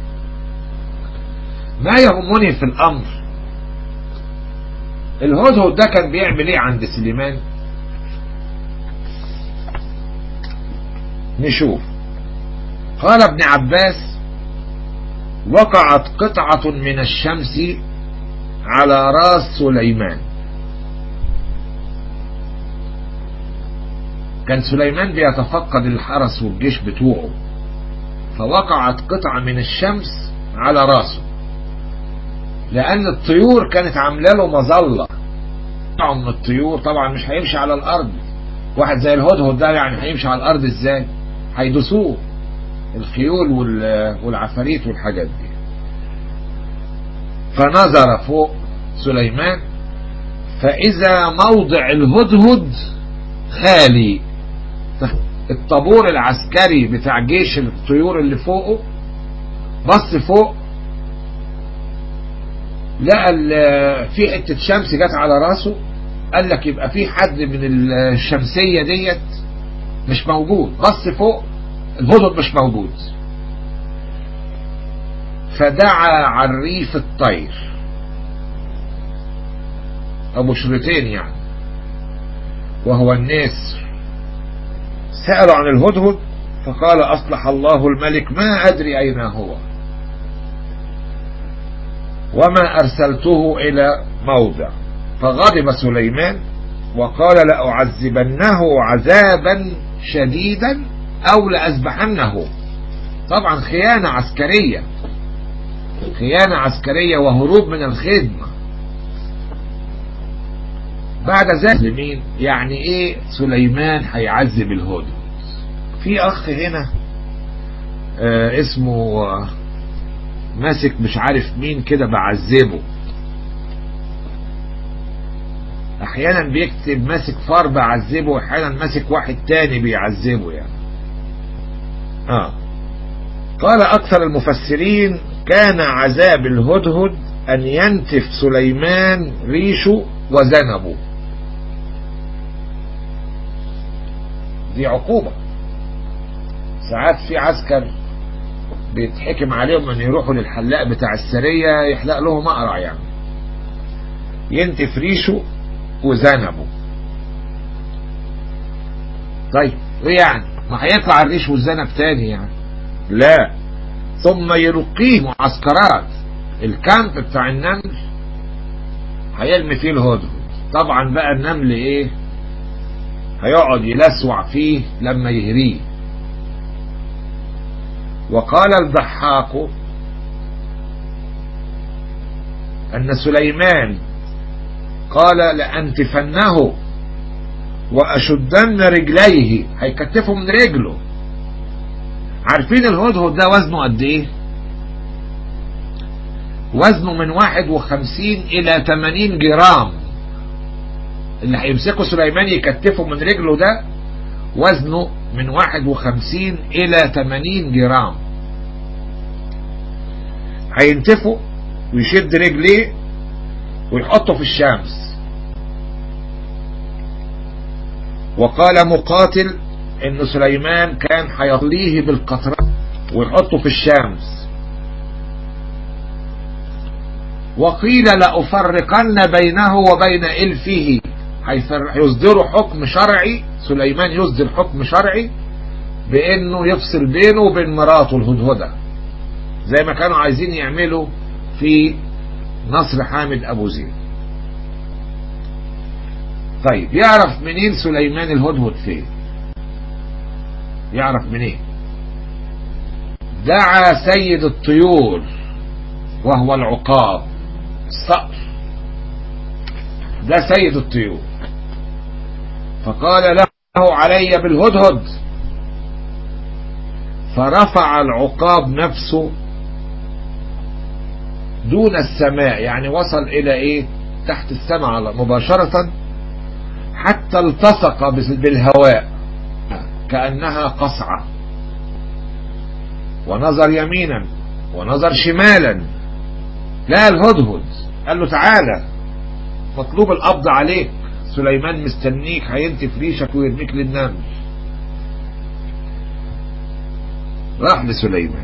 ما يهمني في الأمر الهدهد ده كان بيعمل ايه عند سليمان نشوف قال ابن عباس وقعت قطعة من الشمس على راس سليمان كان سليمان بيتفقد الحرس والجيش بتوعه فوقعت قطعة من الشمس على راسه لأن الطيور كانت عاملة له مظلة من الطيور طبعا مش هيمشي على الأرض واحد زي الهدهد ده يعني هيمشي على الأرض ازاي هيدوسوه الخيول والعفاريت والحاجات دي فنظر فوق سليمان فإذا موضع الهدهد خالي الطابور العسكري بتاع جيش الطيور اللي فوقه بص فوق لقى في حتة شمس جت على راسه قال لك يبقى في حد من الشمسية ديت مش موجود بص فوق الهدهد مش موجود فدعا عريف الطير ابو شريطين يعني وهو النسر سألوا عن الهدهد فقال اصلح الله الملك ما ادري اين هو وما أرسلته إلى موضع فغضب سليمان وقال لأعذبنه عذابا شديدا أو لأذبحنه طبعا خيانة عسكرية خيانة عسكرية وهروب من الخدمة بعد ذلك لمين يعني ايه سليمان هيعذب الهدهد في اخ هنا آه اسمه آه ماسك مش عارف مين كده بعذبه احيانا بيكتب ماسك فار بعذبه واحيانا ماسك واحد تاني بيعذبه يعني اه قال اكثر المفسرين كان عذاب الهدهد ان ينتف سليمان ريشه وذنبه دي عقوبة ساعات في عسكر بيتحكم عليهم ان يروحوا للحلاق بتاع السرية يحلق لهم اقرع يعني ينتف ريشه وذنبه طيب ايه يعني ما هيطلع الريش والذنب تاني يعني لا ثم يلقيه معسكرات الكامب بتاع النمل هيرمي فيه الهدهد طبعا بقى النمل ايه هيقعد يلسوع فيه لما يهريه وقال الضحاك أن سليمان قال لأنتفنه وأشدن رجليه هيكتفه من رجله عارفين الهدهد ده وزنه قد ايه وزنه من واحد وخمسين الى تمانين جرام اللي هيمسكه سليمان يكتفه من رجله ده وزنه من واحد وخمسين الى تمانين جرام هينتفه ويشد رجليه ويحطه في الشمس وقال مقاتل ان سليمان كان هيطليه بالقطرات ويحطه في الشمس وقيل لأفرقن بينه وبين إلفه هيصدروا حكم شرعي سليمان يصدر حكم شرعي بانه يفصل بينه وبين مراته الهدهدة زي ما كانوا عايزين يعملوا في نصر حامد ابو زيد طيب يعرف منين سليمان الهدهد فين يعرف منين دعا سيد الطيور وهو العقاب الصقر ده سيد الطيور فقال له علي بالهدهد فرفع العقاب نفسه دون السماء يعني وصل الى ايه تحت السماء مباشرة حتى التصق بالهواء كأنها قصعة ونظر يمينا ونظر شمالا لا الهدهد قال له تعالى مطلوب القبض عليك سليمان مستنيك هينتف ريشك ويرميك للنمل راح لسليمان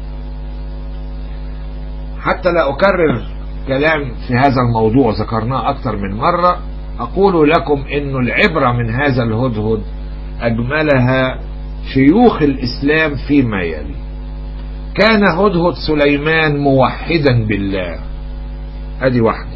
حتى لا أكرر كلام في هذا الموضوع ذكرناه أكثر من مرة أقول لكم أن العبرة من هذا الهدهد أجملها شيوخ الإسلام فيما يلي كان هدهد سليمان موحدا بالله ادي واحدة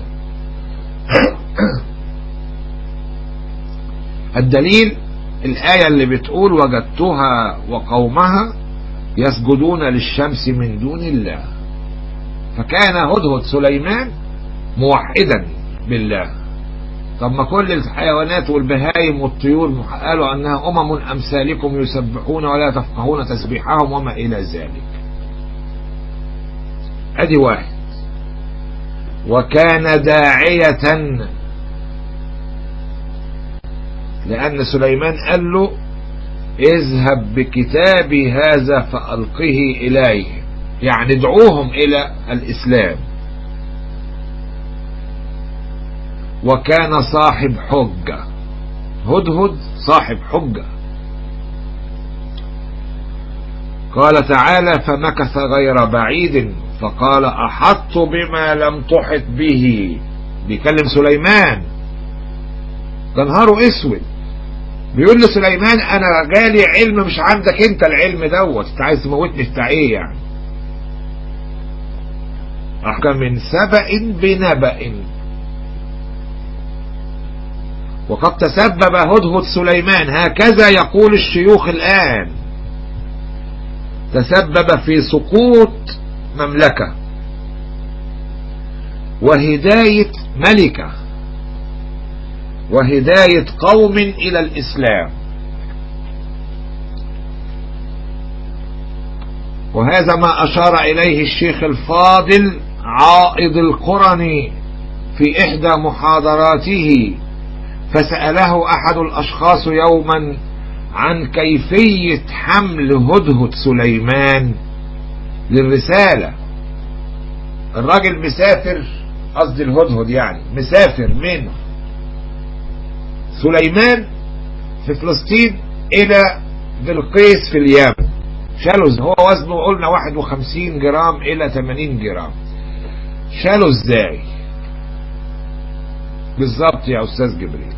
الدليل الآية اللي بتقول وجدتها وقومها يسجدون للشمس من دون الله فكان هدهد سليمان موحدا بالله طب ما كل الحيوانات والبهايم والطيور قالوا أنها أمم أمثالكم يسبحون ولا تفقهون تسبيحهم وما إلى ذلك ادي واحد وكان داعية لأن سليمان قال له اذهب بكتابي هذا فألقه إليه يعني ادعوهم إلى الإسلام وكان صاحب حجة هدهد صاحب حجة قال تعالى فمكث غير بعيد فقال أحطت بما لم تحط به بيكلم سليمان ده نهاره اسود بيقول لسليمان انا جالي علم مش عندك انت العلم دوت انت عايز تموتني بتاع ايه يعني من سبأ بنبأ وقد تسبب هدهد سليمان هكذا يقول الشيوخ الآن تسبب في سقوط مملكة وهداية ملكة وهداية قوم إلى الإسلام وهذا ما أشار إليه الشيخ الفاضل عائض القرني في إحدى محاضراته فسأله أحد الأشخاص يوما عن كيفية حمل هدهد سليمان للرسالة الراجل مسافر قصدي الهدهد يعني مسافر من سليمان في فلسطين إلى بلقيس في اليمن شالوا هو وزنه قلنا 51 جرام إلى 80 جرام شالوا ازاي بالظبط يا أستاذ جبريل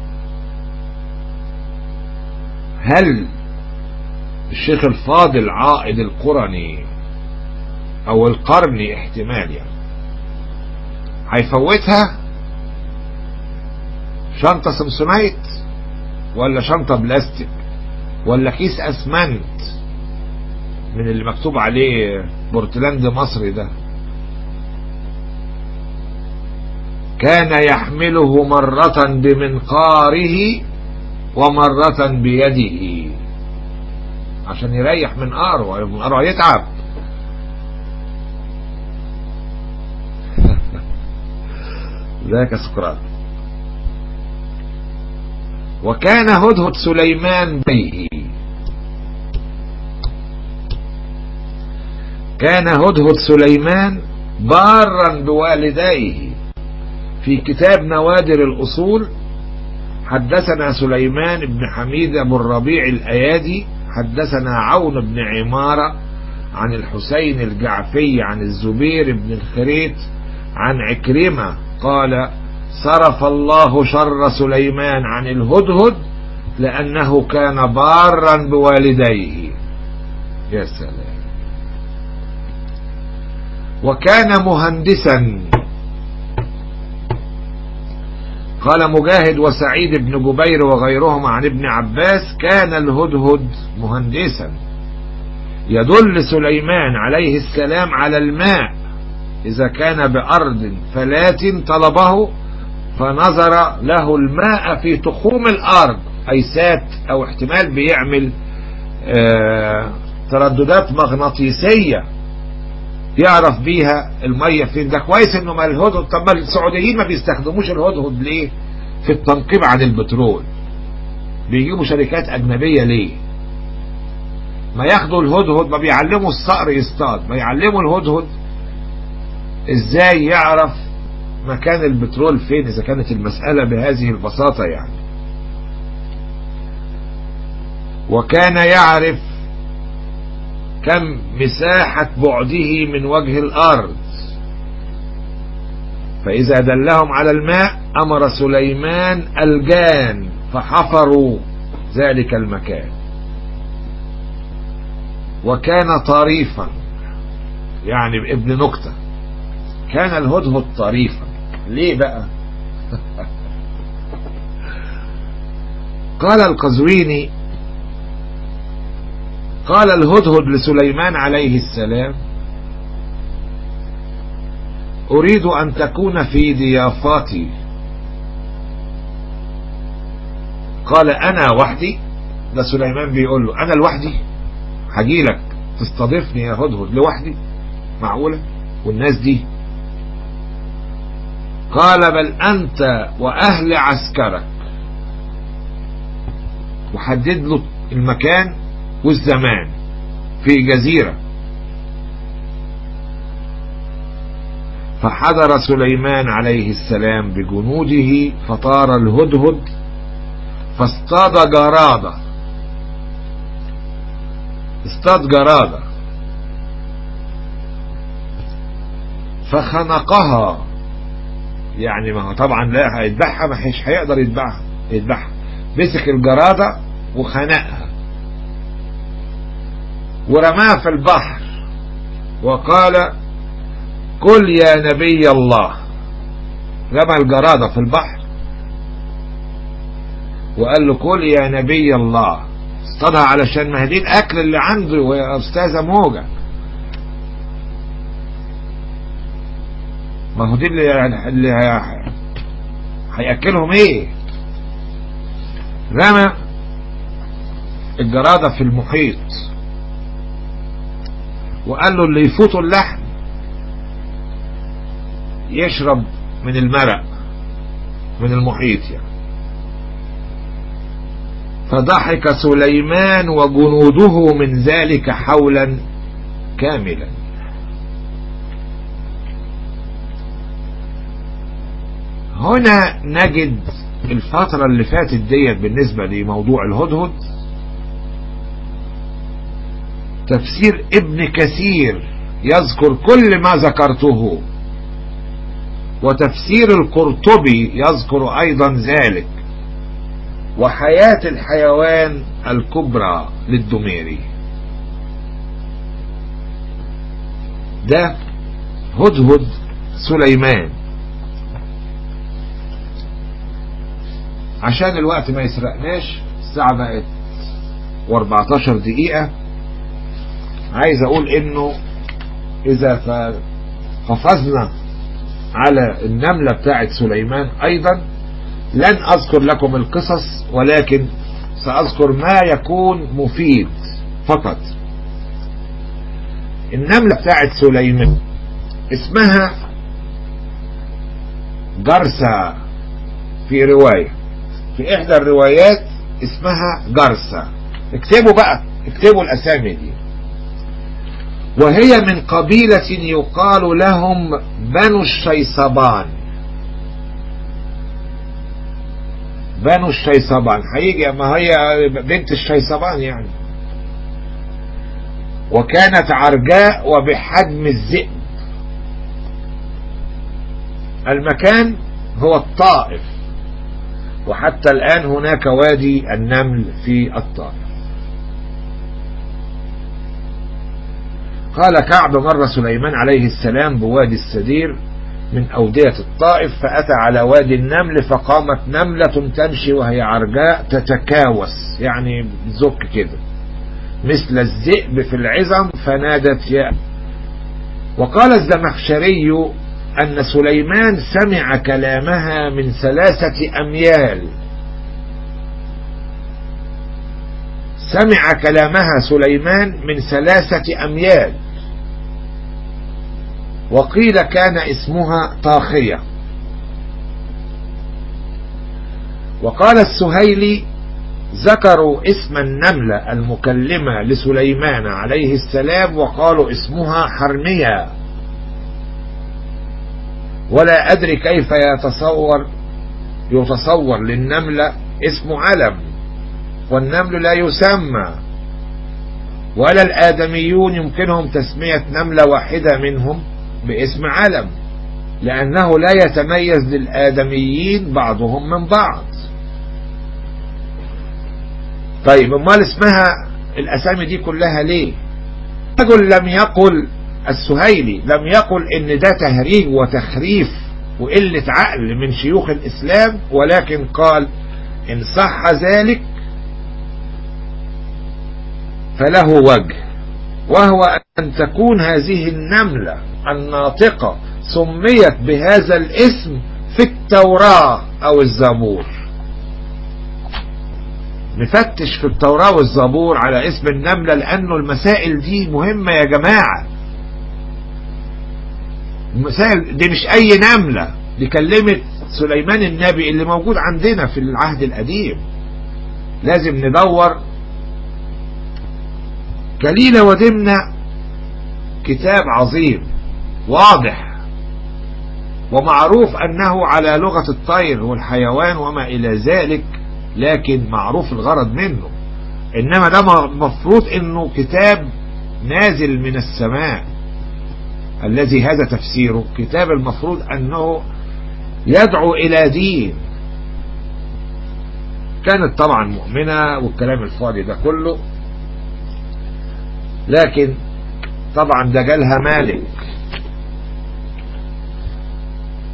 هل الشيخ الفاضل عائد القرني او القرني احتمال يعني هيفوتها شنطة سمسونايت ولا شنطة بلاستيك ولا كيس اسمنت من اللي مكتوب عليه بورتلاند مصري ده كان يحمله مرة بمنقاره ومرة بيده عشان يريح من قاره من قاره يتعب ذاك سقراط وكان هدهد سليمان بيه كان هدهد سليمان بارا بوالديه في كتاب نوادر الأصول حدثنا سليمان بن حميد أبو الربيع الأيادي حدثنا عون بن عمارة عن الحسين الجعفي عن الزبير بن الخريت عن عكرمة قال صرف الله شر سليمان عن الهدهد لأنه كان بارا بوالديه يا سلام وكان مهندسا قال مجاهد وسعيد بن جبير وغيرهم عن ابن عباس كان الهدهد مهندسا يدل سليمان عليه السلام على الماء إذا كان بأرض فلات طلبه فنظر له الماء في تخوم الأرض أي سات أو احتمال بيعمل اه ترددات مغناطيسية يعرف بيها المية فين ده كويس انه ما الهدهد طب ما السعوديين ما بيستخدموش الهدهد ليه في التنقيب عن البترول بيجيبوا شركات اجنبية ليه ما ياخدوا الهدهد ما بيعلموا الصقر يصطاد ما يعلموا الهدهد ازاي يعرف مكان البترول فين اذا كانت المسألة بهذه البساطة يعني وكان يعرف كم مساحة بعده من وجه الأرض فإذا دلهم على الماء أمر سليمان الجان فحفروا ذلك المكان وكان طريفا يعني ابن نكتة كان الهدهد طريفا ليه بقى قال القزويني قال الهدهد لسليمان عليه السلام أريد أن تكون في ضيافاتي قال أنا وحدي ده سليمان بيقول له أنا لوحدي هجيلك تستضيفني يا هدهد لوحدي معقولة والناس دي قال بل أنت وأهل عسكرك وحدد له المكان والزمان في جزيرة فحضر سليمان عليه السلام بجنوده فطار الهدهد فاصطاد جرادة اصطاد جرادة فخنقها يعني ما هو طبعا لا هيذبحها ما هيش هيقدر يذبحها يذبحها مسك الجرادة وخنقها ورماها في البحر وقال قل يا نبي الله رمى الجرادة في البحر وقال له قل يا نبي الله اصطادها علشان ما دي الاكل اللي عنده ويا استاذة موجة ما هو دي اللي, اللي هياكلهم ايه رمى الجرادة في المحيط وقال له اللي يفوتوا اللحم يشرب من المرق من المحيط يعني فضحك سليمان وجنوده من ذلك حولا كاملا هنا نجد الفترة اللي فاتت ديت بالنسبة لموضوع الهدهد تفسير ابن كثير يذكر كل ما ذكرته وتفسير القرطبي يذكر أيضا ذلك وحياة الحيوان الكبرى للدميري ده هدهد سليمان عشان الوقت ما يسرقناش الساعة بقت و14 دقيقة عايز اقول انه اذا قفزنا على النملة بتاعت سليمان ايضا لن اذكر لكم القصص ولكن ساذكر ما يكون مفيد فقط النملة بتاعت سليمان اسمها جرسة في رواية في احدى الروايات اسمها جرسة اكتبوا بقى اكتبوا الاسامي دي وهي من قبيلة يقال لهم بنو الشيصبان بنو الشيصبان هيجي ما هي بنت الشيصبان يعني وكانت عرجاء وبحجم الذئب المكان هو الطائف وحتى الآن هناك وادي النمل في الطائف قال كعب مر سليمان عليه السلام بوادي السدير من أودية الطائف فأتى على وادي النمل فقامت نملة تمشي وهي عرجاء تتكاوس يعني زك كده مثل الذئب في العظم فنادت يا وقال الزمخشري أن سليمان سمع كلامها من ثلاثة أميال سمع كلامها سليمان من ثلاثة أميال وقيل كان اسمها طاخية وقال السهيلي ذكروا اسم النملة المكلمة لسليمان عليه السلام وقالوا اسمها حرمية ولا أدري كيف يتصور يتصور للنملة اسم علم والنمل لا يسمى ولا الآدميون يمكنهم تسمية نملة واحدة منهم باسم علم لأنه لا يتميز للآدميين بعضهم من بعض طيب امال اسمها الأسامي دي كلها ليه رجل لم يقل السهيلي لم يقل ان ده تهريج وتخريف وقلة عقل من شيوخ الإسلام ولكن قال إن صح ذلك فله وجه وهو أن تكون هذه النملة الناطقة سميت بهذا الاسم في التوراة أو الزبور نفتش في التوراة والزبور على اسم النملة لأنه المسائل دي مهمة يا جماعة المسائل دي مش أي نملة دي كلمة سليمان النبي اللي موجود عندنا في العهد القديم لازم ندور كليلة ودمنة كتاب عظيم واضح ومعروف أنه على لغة الطير والحيوان وما إلى ذلك لكن معروف الغرض منه إنما ده مفروض أنه كتاب نازل من السماء الذي هذا تفسيره كتاب المفروض أنه يدعو إلى دين كانت طبعا مؤمنة والكلام الفاضي ده كله لكن طبعا ده جالها مالك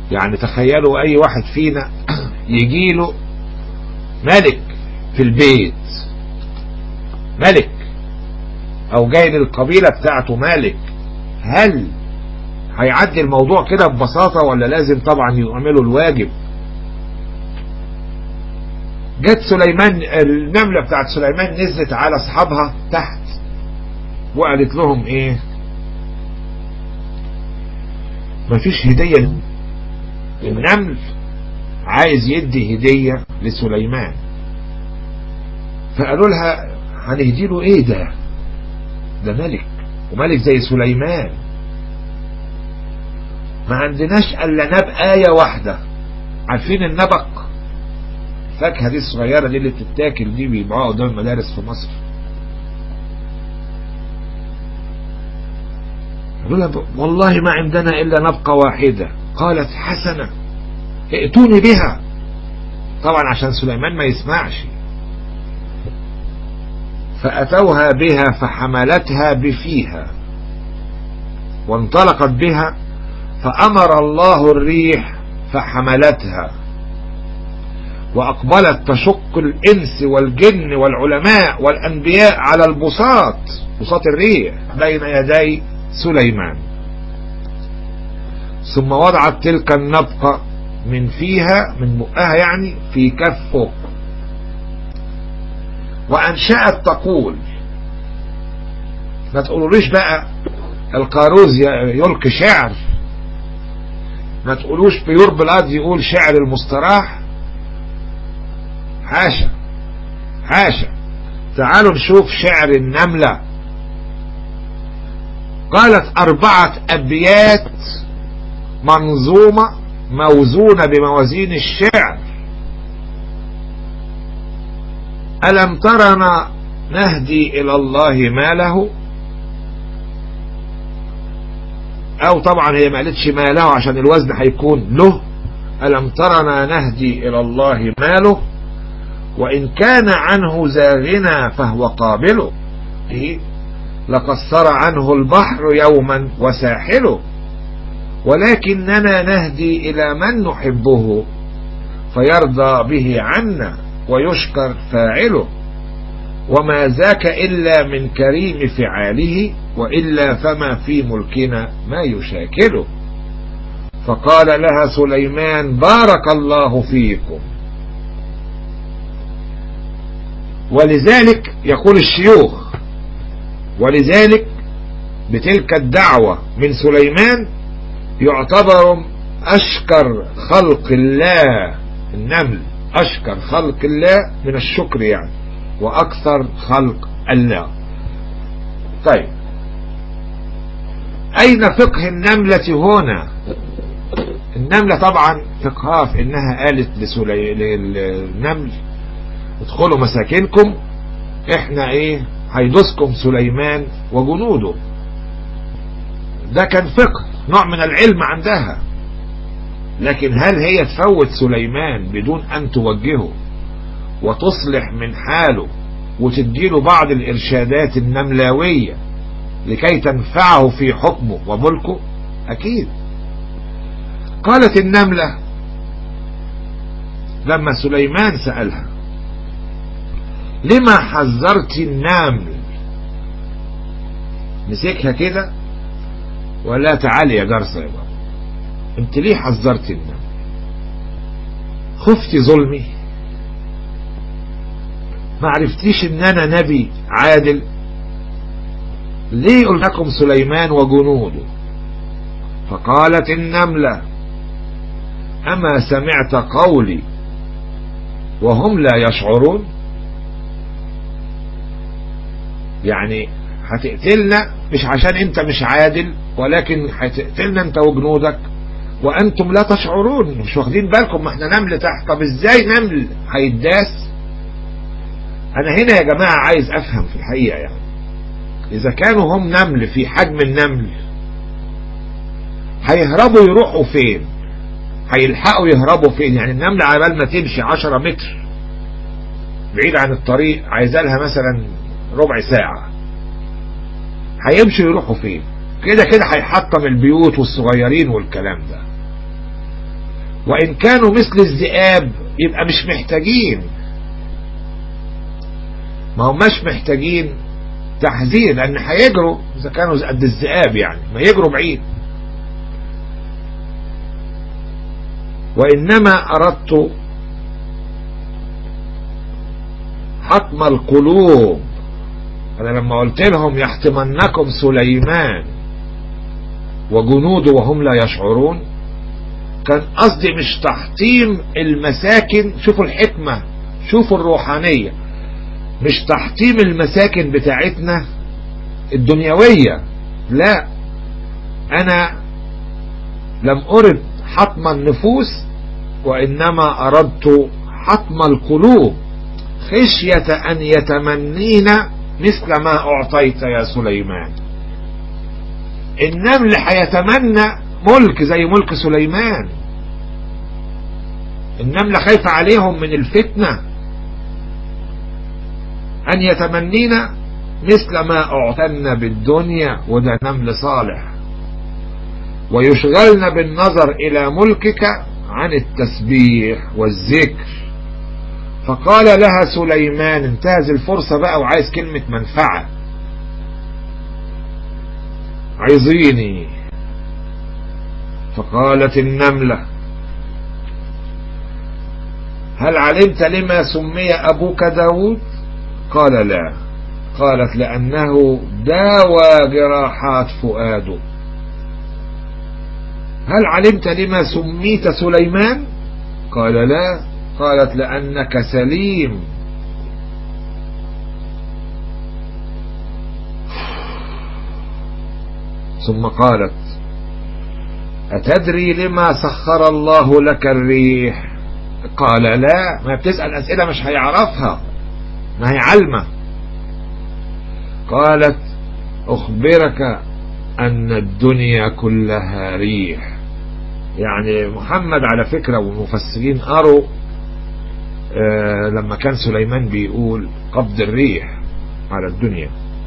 يعني تخيلوا اي واحد فينا يجيله ملك في البيت ملك او جاي للقبيلة بتاعته مالك هل هيعدي الموضوع كده ببساطة ولا لازم طبعا يعملوا الواجب جت سليمان النملة بتاعت سليمان نزلت على اصحابها تحت وقالت لهم ايه مفيش هدية النمل عايز يدي هدية لسليمان فقالوا لها هنهدي له ايه ده ده ملك وملك زي سليمان ما عندناش الا نب آية واحدة عارفين النبق الفاكهة دي الصغيرة دي اللي بتتاكل دي بيبيعوها قدام المدارس في مصر قالوا لها والله ما عندنا إلا نبقة واحدة قالت حسنة ائتوني بها طبعا عشان سليمان ما يسمعش فأتوها بها فحملتها بفيها وانطلقت بها فأمر الله الريح فحملتها وأقبلت تشق الإنس والجن والعلماء والأنبياء على البساط بساط الريح بين يدي سليمان ثم وضعت تلك النبقة من فيها من بقها يعني في كفه وأنشأت تقول ما تقولوليش بقى القاروز يلقي شعر ما تقولوش بيور بلاد يقول شعر المستراح حاشا حاشا تعالوا نشوف شعر النملة قالت أربعة أبيات منظومة موزونة بموازين الشعر ألم ترنا نهدي إلى الله ما له أو طبعا هي ما قالتش ما له عشان الوزن هيكون له ألم ترنا نهدي إلى الله ما له وإن كان عنه زاغنا فهو قابله لقصر عنه البحر يوما وساحله ولكننا نهدي إلى من نحبه فيرضى به عنا ويشكر فاعله وما ذاك إلا من كريم فعاله وإلا فما في ملكنا ما يشاكله فقال لها سليمان بارك الله فيكم ولذلك يقول الشيوخ ولذلك بتلك الدعوة من سليمان يعتبر أشكر خلق الله النمل أشكر خلق الله من الشكر يعني وأكثر خلق الله طيب أين فقه النملة هنا النملة طبعا فقهها في إنها قالت لسلي... للنمل ادخلوا مساكنكم احنا ايه هيدوسكم سليمان وجنوده ده كان فقه نوع من العلم عندها لكن هل هي تفوت سليمان بدون أن توجهه وتصلح من حاله وتديله بعض الإرشادات النملاوية لكي تنفعه في حكمه وملكه أكيد قالت النملة لما سليمان سألها لما حذرت النمل مسكها كده ولا تعالي يا جرسة يا بابا انت ليه حذرت النمل خفتي ظلمي ما عرفتيش ان انا نبي عادل ليه قلت لكم سليمان وجنوده فقالت النملة اما سمعت قولي وهم لا يشعرون يعني هتقتلنا مش عشان انت مش عادل ولكن هتقتلنا انت وجنودك وانتم لا تشعرون مش واخدين بالكم ما احنا نمل تحت طب ازاي نمل هيداس انا هنا يا جماعة عايز افهم في الحقيقة يعني اذا كانوا هم نمل في حجم النمل هيهربوا يروحوا فين هيلحقوا يهربوا فين يعني النمل على بال ما تمشي عشرة متر بعيد عن الطريق عايزة لها مثلا ربع ساعة هيمشوا يروحوا فين كده كده هيحطم البيوت والصغيرين والكلام ده وإن كانوا مثل الذئاب يبقى مش محتاجين ما هماش محتاجين تحذير لأن هيجروا إذا كانوا قد الذئاب يعني ما يجروا بعيد وإنما أردت حطم القلوب أنا لما قلت لهم يحتمنكم سليمان وجنوده وهم لا يشعرون كان قصدي مش تحطيم المساكن شوفوا الحكمة شوفوا الروحانية مش تحطيم المساكن بتاعتنا الدنيوية لا أنا لم أرد حطم النفوس وإنما أردت حطم القلوب خشية أن يتمنين مثل ما أعطيت يا سليمان النمل هيتمنى ملك زي ملك سليمان النملة خايفة عليهم من الفتنة أن يتمنين مثل ما أعتن بالدنيا وده نمل صالح ويشغلن بالنظر إلى ملكك عن التسبيح والذكر فقال لها سليمان انتهز الفرصة بقى وعايز كلمة منفعة عايزيني فقالت النملة هل علمت لما سمي أبوك داود قال لا قالت لأنه داوى جراحات فؤاده هل علمت لما سميت سليمان قال لا قالت لأنك سليم ثم قالت أتدري لما سخر الله لك الريح قال لا ما بتسأل أسئلة مش هيعرفها ما هي علمة قالت أخبرك أن الدنيا كلها ريح يعني محمد على فكرة والمفسرين قروا آه لما كان سليمان بيقول قبض الريح على الدنيا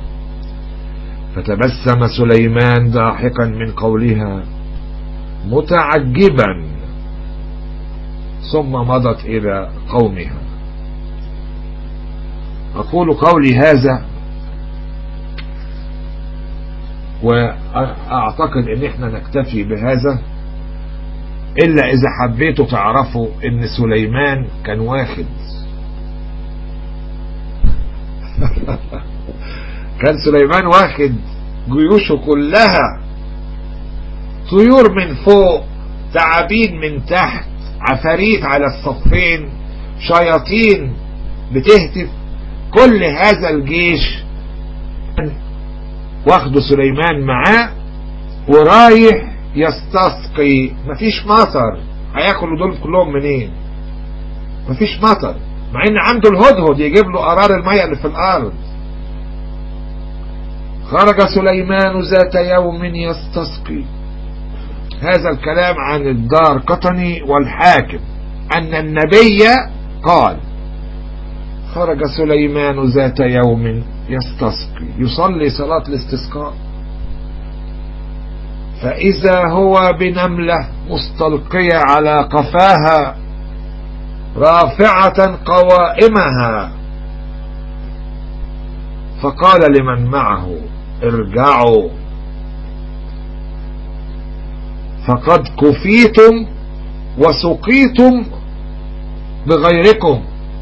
فتبسم سليمان ضاحكا من قولها متعجبا ثم مضت إلى قومها أقول قولي هذا وأعتقد أن احنا نكتفي بهذا إلا إذا حبيتوا تعرفوا أن سليمان كان واخد كان سليمان واخد جيوشه كلها طيور من فوق تعابين من تحت عفاريت على الصفين شياطين بتهتف كل هذا الجيش واخده سليمان معاه ورايح يستسقي مفيش مطر هياكلوا دول كلهم منين مفيش مطر مع ان عنده الهدهد يجيب له قرار المية اللي في الارض خرج سليمان ذات يوم يستسقي هذا الكلام عن الدار قطني والحاكم أن النبي قال خرج سليمان ذات يوم يستسقي يصلي صلاة الاستسقاء فإذا هو بنملة مستلقية على قفاها رافعة قوائمها فقال لمن معه ارجعوا فقد كفيتم وسقيتم بغيركم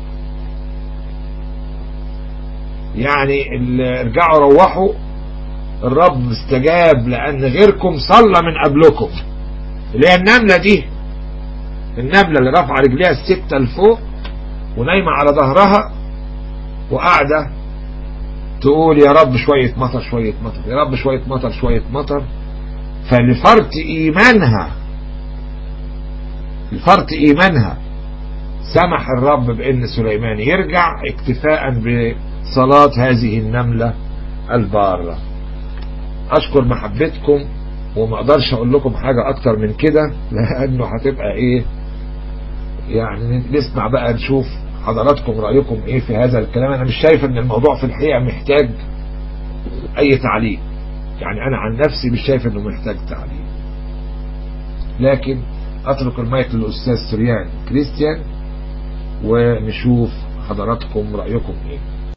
يعني ارجعوا روحوا الرب استجاب لأن غيركم صلى من قبلكم اللي هي النملة دي النملة اللي رفع رجليها الستة لفوق ونايمة على ظهرها وقاعدة تقول يا رب شوية مطر شوية مطر يا رب شوية مطر شوية مطر فلفرط إيمانها لفرط إيمانها سمح الرب بأن سليمان يرجع اكتفاء بصلاة هذه النملة البارة أشكر محبتكم وما أقدرش أقول لكم حاجة أكتر من كده لأنه هتبقى إيه يعني نسمع بقى نشوف حضراتكم رأيكم إيه في هذا الكلام أنا مش شايف أن الموضوع في الحقيقة محتاج أي تعليق يعني أنا عن نفسي مش شايف أنه محتاج تعليق لكن اترك المايك للاستاذ سريان كريستيان ونشوف حضراتكم رايكم ايه